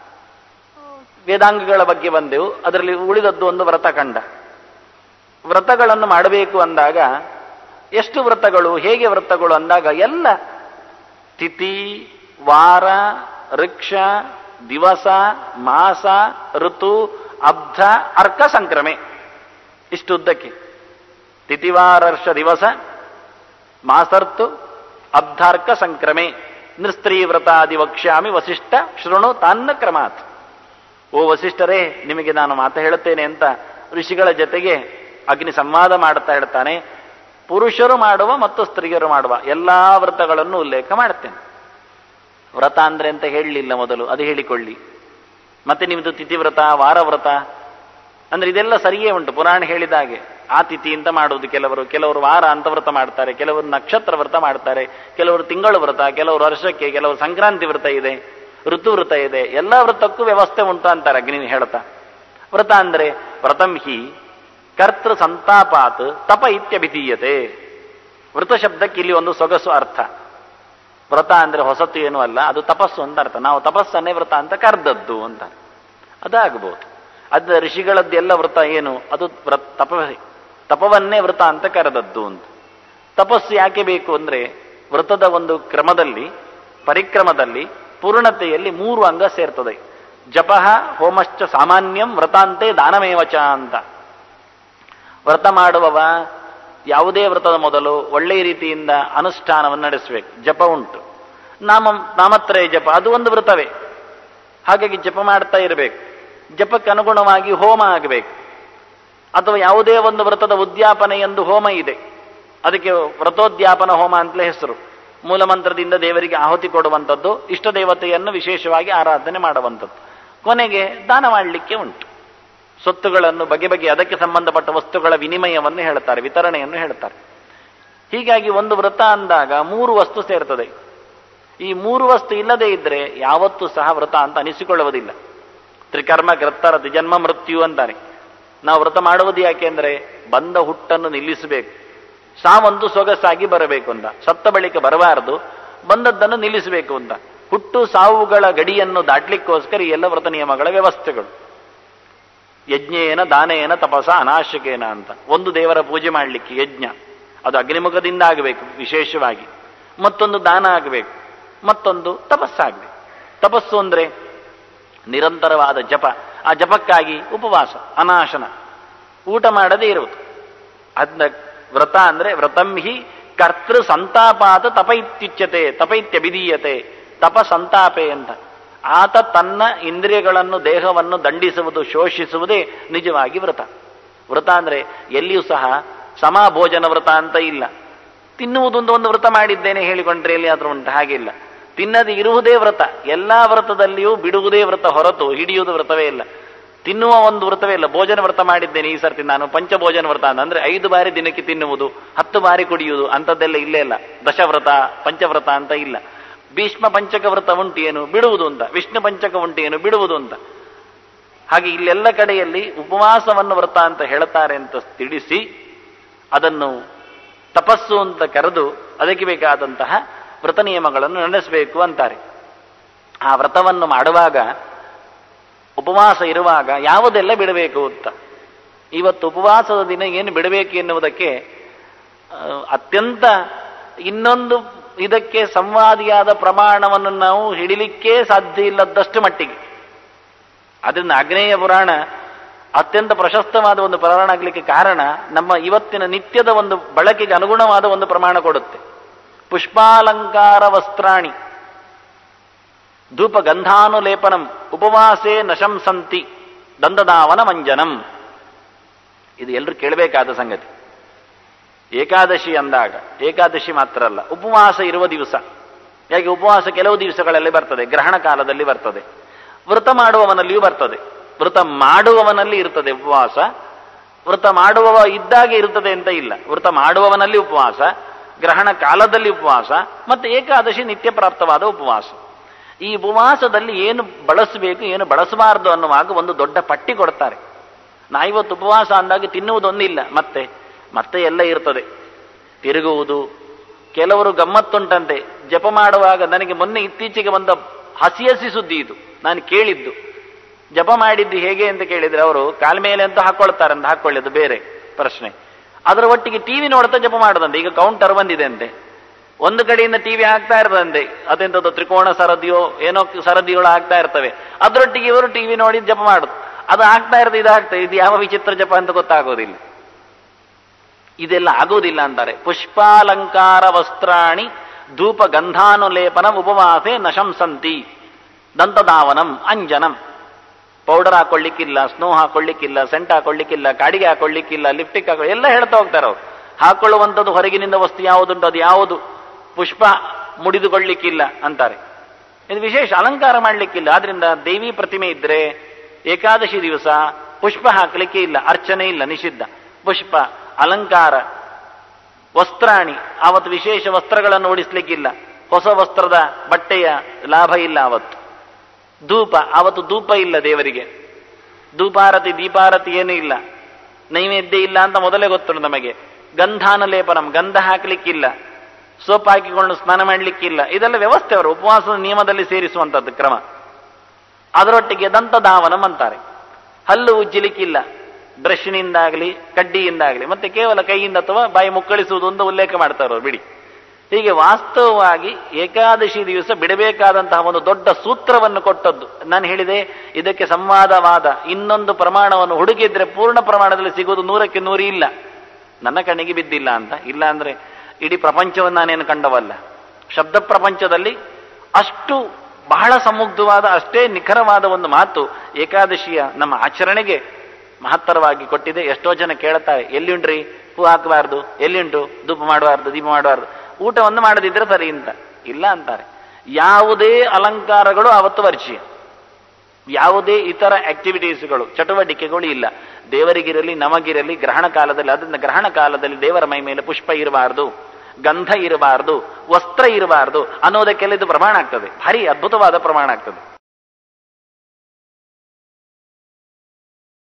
ವೇದಾಂಗಗಳ ಬಗ್ಗೆ ಬಂದೆವು ಅದರಲ್ಲಿ ಉಳಿದದ್ದು ಒಂದು ವ್ರತಖಂಡ ವ್ರತಗಳನ್ನು ಮಾಡಬೇಕು ಅಂದಾಗ ಎಷ್ಟು ವ್ರತಗಳು ಹೇಗೆ ವ್ರತಗಳು ಅಂದಾಗ ಎಲ್ಲ ತಿಥಿ ವಾರ ಋಕ್ಷ ದಿವಸ ಮಾಸ ಋತು ಅಬ್ಧ ಅರ್ಕ ಸಂಕ್ರಮೆ ಇಷ್ಟು ಉದ್ದಕ್ಕೆ ತಿಥಿವಾರರ್ಷ ದಿವಸ ಮಾಸರ್ತು ಅಬ್ಧಾರ್ಕ ಸಂಕ್ರಮೆ ನೃಸ್ತ್ರೀ ವ್ರತಾದಿ ವಕ್ಷ್ಯಾಮಿ ವಸಿಷ್ಠ ಶೃಣು ತಾನ್ನ ಕ್ರಮಾತ್ ಓ ವಸಿಷ್ಠರೇ ನಿಮಗೆ ನಾನು ಮಾತು ಹೇಳುತ್ತೇನೆ ಅಂತ ಋಷಿಗಳ ಜೊತೆಗೆ ಅಗ್ನಿ ಸಂವಾದ ಮಾಡುತ್ತಾ ಹೇಳ್ತಾನೆ ಪುರುಷರು ಮಾಡುವ ಮತ್ತು ಸ್ತ್ರೀಯರು ಮಾಡುವ ಎಲ್ಲಾ ವ್ರತಗಳನ್ನು ಉಲ್ಲೇಖ ಮಾಡುತ್ತೇನೆ ವ್ರತ ಅಂದ್ರೆ ಅಂತ ಹೇಳಲಿಲ್ಲ ಮೊದಲು ಅದು ಹೇಳಿಕೊಳ್ಳಿ ಮತ್ತೆ ನಿಮ್ಮದು ತಿಥಿವ್ರತ ವಾರವ್ರತ ಅಂದ್ರೆ ಇದೆಲ್ಲ ಸರಿಯೇ ಉಂಟು ಪುರಾಣ ಹೇಳಿದ ಹಾಗೆ ಆ ತಿಥಿ ಅಂತ ಮಾಡುವುದು ಕೆಲವರು ಕೆಲವರು ವಾರ ಅಂತ ವ್ರತ ಮಾಡ್ತಾರೆ ಕೆಲವರು ನಕ್ಷತ್ರ ವ್ರತ ಮಾಡ್ತಾರೆ ಕೆಲವರು ತಿಂಗಳು ವ್ರತ ಕೆಲವರು ವರ್ಷಕ್ಕೆ ಕೆಲವರು ಸಂಕ್ರಾಂತಿ ವ್ರತ ಇದೆ ಋತು ವ್ರತ ಇದೆ ಎಲ್ಲ ವ್ರತಕ್ಕೂ ವ್ಯವಸ್ಥೆ ಉಂಟು ಅಂತಾರೆ ಅಗ್ನಿ ಹೇಳ್ತಾ ವ್ರತ ಅಂದ್ರೆ ವ್ರತಂ ಹಿ ಕರ್ತೃ ಸಂತಾಪಾತ್ ತಪ ಇತ್ಯಭಿಧೀಯತೆ ವೃತ ಶಬ್ದಕ್ಕೆ ಇಲ್ಲಿ ಒಂದು ಸೊಗಸು ಅರ್ಥ ವ್ರತ ಅಂದ್ರೆ ಹೊಸತು ಏನೂ ಅಲ್ಲ ಅದು ತಪಸ್ಸು ಅಂತ ಅರ್ಥ ನಾವು ತಪಸ್ಸನ್ನೇ ವ್ರತ ಅಂತ ಕರೆದದ್ದು ಅಂತ ಅದಾಗಬಹುದು ಅದ ಋಷಿಗಳದ್ದೆಲ್ಲ ವ್ರತ ಏನು ಅದು ವ್ರತ ತಪ ತಪವನ್ನೇ ವ್ರತ ಅಂತ ಕರೆದದ್ದು ಅಂತ ತಪಸ್ಸು ಯಾಕೆ ಬೇಕು ಅಂದ್ರೆ ವ್ರತದ ಒಂದು ಕ್ರಮದಲ್ಲಿ ಪರಿಕ್ರಮದಲ್ಲಿ ಪೂರ್ಣತೆಯಲ್ಲಿ ಮೂರು ಅಂಗ ಸೇರ್ತದೆ ಜಪಃ ಹೋಮಶ್ಚ ಸಾಮಾನ್ಯಂ ವ್ರತಾಂತೆ ದಾನಮೇವಚ ಅಂತ ವ್ರತ ಮಾಡುವವ ಯಾವುದೇ ವ್ರತದ ಮೊದಲು ಒಳ್ಳೆಯ ರೀತಿಯಿಂದ ಅನುಷ್ಠಾನವನ್ನು ನಡೆಸಬೇಕು ಜಪ ಉಂಟು ನಾಮ ನಾಮತ್ರಯ ಜಪ ಅದು ಒಂದು ವ್ರತವೇ ಹಾಗಾಗಿ ಜಪ ಮಾಡ್ತಾ ಇರಬೇಕು ಜಪಕ್ಕೆ ಅನುಗುಣವಾಗಿ ಹೋಮ ಆಗಬೇಕು ಅಥವಾ ಯಾವುದೇ ಒಂದು ವ್ರತದ ಉದ್ಯಾಪನೆ ಎಂದು ಹೋಮ ಇದೆ ಅದಕ್ಕೆ ವ್ರತೋದ್ಯಾಪನ ಹೋಮ ಅಂತಲೇ ಹೆಸರು ಮೂಲ ಮಂತ್ರದಿಂದ ದೇವರಿಗೆ ಆಹುತಿ ಕೊಡುವಂಥದ್ದು ಇಷ್ಟ ದೇವತೆಯನ್ನು ವಿಶೇಷವಾಗಿ ಆರಾಧನೆ ಮಾಡುವಂಥದ್ದು ಕೊನೆಗೆ ದಾನ ಮಾಡಲಿಕ್ಕೆ ಉಂಟು ಸೊತ್ತುಗಳನ್ನು ಬಗೆ ಬಗೆ ಅದಕ್ಕೆ ಸಂಬಂಧಪಟ್ಟ ವಸ್ತುಗಳ ವಿನಿಮಯವನ್ನು ಹೇಳ್ತಾರೆ ವಿತರಣೆಯನ್ನು ಹೇಳ್ತಾರೆ ಹೀಗಾಗಿ ಒಂದು ವ್ರತ ಅಂದಾಗ ಮೂರು ವಸ್ತು ಸೇರ್ತದೆ ಈ ಮೂರು ವಸ್ತು ಇಲ್ಲದೆ ಇದ್ರೆ ಯಾವತ್ತೂ ಸಹ ವ್ರತ ಅಂತ ಅನಿಸಿಕೊಳ್ಳುವುದಿಲ್ಲ ತ್ರಿಕರ್ಮ ಕೃತ್ತರ ಜನ್ಮ ಮೃತ್ಯು ಅಂತಾನೆ ನಾವು ವ್ರತ ಮಾಡುವುದು ಯಾಕೆ ಅಂದ್ರೆ ಬಂದ ಹುಟ್ಟನ್ನು ನಿಲ್ಲಿಸಬೇಕು ಸಾವಂತೂ ಸೊಗಸಾಗಿ ಬರಬೇಕು ಅಂತ ಸತ್ತ ಬಳಿಕ ಬರಬಾರದು ಬಂದದ್ದನ್ನು ನಿಲ್ಲಿಸಬೇಕು ಅಂತ ಹುಟ್ಟು ಸಾವುಗಳ ಗಡಿಯನ್ನು ದಾಟ್ಲಿಕ್ಕೋಸ್ಕರ ಈ ಎಲ್ಲ ವ್ರತ ನಿಯಮಗಳ ವ್ಯವಸ್ಥೆಗಳು ಯಜ್ಞೇನ ದಾನೇನ ತಪಸ ಅನಾಶಕೇನ ಅಂತ ಒಂದು ದೇವರ ಪೂಜೆ ಮಾಡಲಿಕ್ಕೆ ಯಜ್ಞ ಅದು ಅಗ್ನಿಮುಖದಿಂದ ಆಗಬೇಕು ವಿಶೇಷವಾಗಿ ಮತ್ತೊಂದು ದಾನ ಆಗಬೇಕು ಮತ್ತೊಂದು ತಪಸ್ಸಾಗಬೇಕು ತಪಸ್ಸು ಅಂದ್ರೆ ನಿರಂತರವಾದ ಜಪ ಆ ಜಪಕ್ಕಾಗಿ ಉಪವಾಸ ಅನಾಶನ ಊಟ ಮಾಡದೇ ಇರುವುದು ಅದನ್ನ ವ್ರತ ಅಂದ್ರೆ ವ್ರತಂ ಹಿ ಕರ್ತೃ ಸಂತಾಪಾತ ತಪೈತ್ಯುಚ್ಯತೆ ತಪೈತ್ಯಭಿಧೀಯತೆ ತಪ ಸಂತಾಪೆ ಅಂತ ಆತ ತನ್ನ ಇಂದ್ರಿಯಗಳನ್ನು ದೇಹವನ್ನು ದಂಡಿಸುವುದು ಶೋಷಿಸುವುದೇ ನಿಜವಾಗಿ ವ್ರತ ವ್ರತ ಅಂದ್ರೆ ಎಲ್ಲಿಯೂ ಸಹ ಸಮಾಭೋಜನ ವ್ರತ ಅಂತ ಇಲ್ಲ ತಿನ್ನುವುದೊಂದು ಒಂದು ವ್ರತ ಮಾಡಿದ್ದೇನೆ ಹೇಳಿಕೊಂಡ್ರೆ ಎಲ್ಲಿಯಾದ್ರೂ ಉಂಟು ಹಾಗಿಲ್ಲ ತಿನ್ನದೆ ಇರುವುದೇ ವ್ರತ ಎಲ್ಲಾ ವ್ರತದಲ್ಲಿಯೂ ಬಿಡುವುದೇ ವ್ರತ ಹೊರತು ಹಿಡಿಯುವುದು ವ್ರತವೇ ಇಲ್ಲ ತಿನ್ನುವ ಒಂದು ವ್ರತವೇ ಇಲ್ಲ ಭೋಜನ ವ್ರತ ಮಾಡಿದ್ದೇನೆ ಈ ಸರ್ತಿ ನಾನು ಪಂಚಭೋಜನ ವ್ರತ ಅಂತ ಅಂದ್ರೆ ಐದು ಬಾರಿ ದಿನಕ್ಕೆ ತಿನ್ನುವುದು ಹತ್ತು ಬಾರಿ ಕುಡಿಯುವುದು ಅಂಥದ್ದೆಲ್ಲ ಇಲ್ಲೇ ಇಲ್ಲ ದಶವ್ರತ ಪಂಚವ್ರತ ಅಂತ ಇಲ್ಲ ಭೀಷ್ಮ ಪಂಚಕ ವ್ರತ ಉಂಟೇನು ಬಿಡುವುದು ಅಂತ ವಿಷ್ಣು ಪಂಚಕ ಉಂಟೇನು ಬಿಡುವುದು ಅಂತ ಹಾಗೆ ಇಲ್ಲೆಲ್ಲ ಕಡೆಯಲ್ಲಿ ಉಪವಾಸವನ್ನು ವ್ರತ ಅಂತ ಹೇಳ್ತಾರೆ ಅಂತ ತಿಳಿಸಿ ಅದನ್ನು ತಪಸ್ಸು ಅಂತ ಕರೆದು ಅದಕ್ಕೆ ಬೇಕಾದಂತಹ ವ್ರತ ನಿಯಮಗಳನ್ನು ನಡೆಸಬೇಕು ಅಂತಾರೆ ಆ ವ್ರತವನ್ನು ಮಾಡುವಾಗ ಉಪವಾಸ ಇರುವಾಗ ಯಾವುದೆಲ್ಲ ಬಿಡಬೇಕು ಅಂತ ಇವತ್ತು ಉಪವಾಸದ ದಿನ ಏನು ಬಿಡಬೇಕು ಎನ್ನುವುದಕ್ಕೆ ಆ, ಅತ್ಯಂತ ಇನ್ನೊಂದು ಇದಕ್ಕೆ ಸಂವಾದಿಯಾದ ಪ್ರಮಾಣವನ್ನು ನಾವು ಹಿಡಿಲಿಕ್ಕೇ ಸಾಧ್ಯ ಇಲ್ಲದಷ್ಟು ಮಟ್ಟಿಗೆ ಅದರಿಂದ ಆಗ್ನೇಯ ಪುರಾಣ ಅತ್ಯಂತ ಪ್ರಶಸ್ತವಾದ ಒಂದು ಪುರಾಣ ಆಗಲಿಕ್ಕೆ ಕಾರಣ ನಮ್ಮ ಇವತ್ತಿನ ನಿತ್ಯದ ಒಂದು ಬಳಕೆಗೆ ಅನುಗುಣವಾದ ಒಂದು ಪ್ರಮಾಣ ಕೊಡುತ್ತೆ ಪುಷ್ಪಾಲಂಕಾರ ವಸ್ತ್ರಾಣಿ ಧೂಪ ಗಂಧಾನುಲೇಪನಂ ಉಪವಾಸೇ ನಶಂಸಂತಿ ದಂದದಾವನ ಮಂಜನಂ ಇದು ಎಲ್ಲರೂ ಕೇಳಬೇಕಾದ ಸಂಗತಿ ಏಕಾದಶಿ ಅಂದಾಗ ಏಕಾದಶಿ ಮಾತ್ರ ಅಲ್ಲ ಉಪವಾಸ ಇರುವ ದಿವಸ ಯಾಕೆ ಉಪವಾಸ ಕೆಲವು ದಿವಸಗಳಲ್ಲಿ ಬರ್ತದೆ ಗ್ರಹಣ ಕಾಲದಲ್ಲಿ ಬರ್ತದೆ ವ್ರತ ಮಾಡುವವನಲ್ಲಿಯೂ ಬರ್ತದೆ ವ್ರತ ಮಾಡುವವನಲ್ಲಿ ಇರ್ತದೆ ಉಪವಾಸ ವ್ರತ ಮಾಡುವವ ಇದ್ದಾಗೆ ಇರ್ತದೆ ಅಂತ ಇಲ್ಲ ವ್ರತ ಮಾಡುವವನಲ್ಲಿ ಉಪವಾಸ ಗ್ರಹಣ ಕಾಲದಲ್ಲಿ ಉಪವಾಸ ಮತ್ತೆ ಏಕಾದಶಿ ನಿತ್ಯ ಪ್ರಾಪ್ತವಾದ ಉಪವಾಸ ಈ ಉಪವಾಸದಲ್ಲಿ ಏನು ಬಳಸಬೇಕು ಏನು ಬಳಸಬಾರದು ಅನ್ನುವಾಗ ಒಂದು ದೊಡ್ಡ ಪಟ್ಟಿ ಕೊಡ್ತಾರೆ ನಾ ಇವತ್ತು ಉಪವಾಸ ಅಂದಾಗ ತಿನ್ನುವುದೊಂದಿಲ್ಲ ಮತ್ತೆ ಮತ್ತೆ ಎಲ್ಲ ಇರ್ತದೆ ತಿರುಗುವುದು ಕೆಲವರು ಗಮ್ಮತ್ತುಂಟಂತೆ ಜಪ ಮಾಡುವಾಗ ನನಗೆ ಮೊನ್ನೆ ಇತ್ತೀಚೆಗೆ ಬಂದ ಹಸಿ ಹಸಿ ಸುದ್ದಿ ಇದು ನಾನು ಕೇಳಿದ್ದು ಜಪ ಮಾಡಿದ್ದು ಹೇಗೆ ಅಂತ ಕೇಳಿದ್ರೆ ಅವರು ಕಾಲ ಮೇಲೆ ಅಂತ ಹಾಕೊಳ್ತಾರೆ ಅಂತ ಹಾಕೊಳ್ಳೋದು ಬೇರೆ ಪ್ರಶ್ನೆ ಅದರ ಒಟ್ಟಿಗೆ ಟಿವಿ ನೋಡ್ತಾ ಜಪ ಮಾಡೋದಂತೆ ಈಗ ಕೌಂಟರ್ ಬಂದಿದೆ ಅಂತೆ ಒಂದು ಕಡೆಯಿಂದ ಟಿವಿ ಹಾಕ್ತಾ ಇರ್ತದಂತೆ ಅದೆಂತದ್ದು ತ್ರಿಕೋಣ ಸರದಿಯೋ ಏನೋ ಸರದಿಗಳು ಆಗ್ತಾ ಇರ್ತವೆ ಅದರೊಟ್ಟಿಗೆ ಇವರು ಟಿವಿ ನೋಡಿ ಜಪ ಮಾಡುದು ಅದು ಆಗ್ತಾ ಇರೋದು ಇದಾಗ್ತದೆ ಇದು ಯಾವ ವಿಚಿತ್ರ ಜಪ ಅಂತ ಗೊತ್ತಾಗೋದಿಲ್ಲ ಇದೆಲ್ಲ ಆಗೋದಿಲ್ಲ ಅಂತಾರೆ ಪುಷ್ಪಾಲಂಕಾರ ವಸ್ತ್ರಾಣಿ ಧೂಪ ಗಂಧಾನುಲೇಪನ ಉಪವಾಸೆ ನಶಂಸಂತಿ ದಂತದಾವನಂ ಅಂಜನಂ ಪೌಡರ್ ಹಾಕೊಳ್ಳಿಕ್ಕಿಲ್ಲ ಸ್ನೋ ಹಾಕೊಳ್ಳಿಕ್ಕಿಲ್ಲ ಸೆಂಟ್ ಹಾಕೊಳ್ಳಿಕ್ಕಿಲ್ಲ ಕಾಡಿಗೆ ಹಾಕೊಳ್ಳಿಕ್ಕಿಲ್ಲ ಲಿಪ್ಟಿಕ್ ಹಾಕೊ ಎಲ್ಲ ಹೇಳ್ತಾ ಹೋಗ್ತಾರೆ ಅವ್ರು ಹಾಕೊಳ್ಳುವಂಥದ್ದು ಹೊರಗಿನಿಂದ ವಸ್ತು ಯಾವುದುಂಟು ಅದು ಯಾವುದು ಪುಷ್ಪ ಮುಡಿದುಕೊಳ್ಳಿಕ್ಕಿಲ್ಲ ಅಂತಾರೆ ಇದು ವಿಶೇಷ ಅಲಂಕಾರ ಮಾಡಲಿಕ್ಕಿಲ್ಲ ಆದ್ರಿಂದ ದೇವಿ ಪ್ರತಿಮೆ ಇದ್ರೆ ಏಕಾದಶಿ ದಿವಸ ಪುಷ್ಪ ಹಾಕಲಿಕ್ಕೆ ಇಲ್ಲ ಅರ್ಚನೆ ಇಲ್ಲ ನಿಷಿದ್ಧ ಪುಷ್ಪ ಅಲಂಕಾರ ವಸ್ತ್ರಾಣಿ ಆವತ್ತು ವಿಶೇಷ ವಸ್ತ್ರಗಳನ್ನು ಉಡಿಸ್ಲಿಕ್ಕಿಲ್ಲ ಹೊಸ ವಸ್ತ್ರದ ಬಟ್ಟೆಯ ಲಾಭ ಇಲ್ಲ ಅವತ್ತು ಧೂಪ ಆವತ್ತು ಧೂಪ ಇಲ್ಲ ದೇವರಿಗೆ ಧೂಪಾರತಿ ದೀಪಾರತಿ ಏನೂ ಇಲ್ಲ ನೈವೇದ್ಯ ಇಲ್ಲ ಅಂತ ಮೊದಲೇ ಗೊತ್ತುಂಟು ನಮಗೆ ಗಂಧಾನ ಲೇಪನಂ ಗಂಧ ಹಾಕ್ಲಿಕ್ಕಿಲ್ಲ ಸೋಪ್ ಹಾಕಿಕೊಂಡು ಸ್ನಾನ ಮಾಡಲಿಕ್ಕಿಲ್ಲ ಇದೆಲ್ಲ ವ್ಯವಸ್ಥೆ ಅವರು ಉಪವಾಸದ ನಿಯಮದಲ್ಲಿ ಸೇರಿಸುವಂಥದ್ದು ಕ್ರಮ ಅದರೊಟ್ಟಿಗೆ ದಂತಧಾವನಂ ಅಂತಾರೆ ಹಲ್ಲು ಉಜ್ಜಲಿಕ್ಕಿಲ್ಲ ಬ್ರಷ್ನಿಂದಾಗಲಿ ಕಡ್ಡಿಯಿಂದಾಗಲಿ ಮತ್ತೆ ಕೇವಲ ಕೈಯಿಂದ ಅಥವಾ ಬಾಯಿ ಮುಕ್ಕಳಿಸುವುದು ಅಂತ ಉಲ್ಲೇಖ ಮಾಡ್ತಾರೆ ಅವ್ರು ಬಿಡಿ ಹೀಗೆ ವಾಸ್ತವವಾಗಿ ಏಕಾದಶಿ ದಿವಸ ಬಿಡಬೇಕಾದಂತಹ ಒಂದು ದೊಡ್ಡ ಸೂತ್ರವನ್ನು ಕೊಟ್ಟದ್ದು ನಾನು ಹೇಳಿದೆ ಇದಕ್ಕೆ ಸಂವಾದವಾದ ಇನ್ನೊಂದು ಪ್ರಮಾಣವನ್ನು ಹುಡುಕಿದ್ರೆ ಪೂರ್ಣ ಪ್ರಮಾಣದಲ್ಲಿ ಸಿಗುವುದು ನೂರಕ್ಕೆ ನೂರು ಇಲ್ಲ ನನ್ನ ಕಣ್ಣಿಗೆ ಬಿದ್ದಿಲ್ಲ ಅಂತ ಇಲ್ಲ ಅಂದ್ರೆ ಇಡೀ ಪ್ರಪಂಚವನ್ನು ನಾನೇನು ಕಂಡವಲ್ಲ ಶಬ್ದ ಪ್ರಪಂಚದಲ್ಲಿ ಅಷ್ಟು ಬಹಳ ಸಮುಗ್ಧವಾದ ಅಷ್ಟೇ ನಿಖರವಾದ ಒಂದು ಮಾತು ಏಕಾದಶಿಯ ನಮ್ಮ ಆಚರಣೆಗೆ ಮಹತ್ತರವಾಗಿ ಕೊಟ್ಟಿದೆ ಎಷ್ಟೋ ಜನ ಕೇಳ್ತಾರೆ ಎಲ್ಲಿಂಡ್ರಿ ಹೂ ಹಾಕಬಾರ್ದು ಎಲ್ಲಿಂಟು ಧೂಪ ಮಾಡಬಾರ್ದು ದೀಪ ಮಾಡಬಾರ್ದು ಊಟವನ್ನು ಮಾಡದಿದ್ರೆ ಸರಿ ಅಂತ ಇಲ್ಲ ಅಂತಾರೆ ಯಾವುದೇ ಅಲಂಕಾರಗಳು ಅವತ್ತು ವರ್ಜೀಯ ಯಾವುದೇ ಇತರ ಆಕ್ಟಿವಿಟೀಸ್ಗಳು ಚಟುವಟಿಕೆಗಳು ಇಲ್ಲ ದೇವರಿಗಿರಲಿ ನಮಗಿರಲಿ ಗ್ರಹಣ ಕಾಲದಲ್ಲಿ ಅದರಿಂದ ಗ್ರಹಣ ಕಾಲದಲ್ಲಿ ದೇವರ ಮೈ ಮೇಲೆ ಪುಷ್ಪ ಇರಬಾರದು ಗಂಧ ಇರಬಾರದು ವಸ್ತ್ರ ಇರಬಾರದು ಅನ್ನೋದಕ್ಕೆಲ್ಲ ಇದು ಪ್ರಮಾಣ ಆಗ್ತದೆ ಭಾರಿ ಅದ್ಭುತವಾದ ಪ್ರಮಾಣ ಆಗ್ತದೆ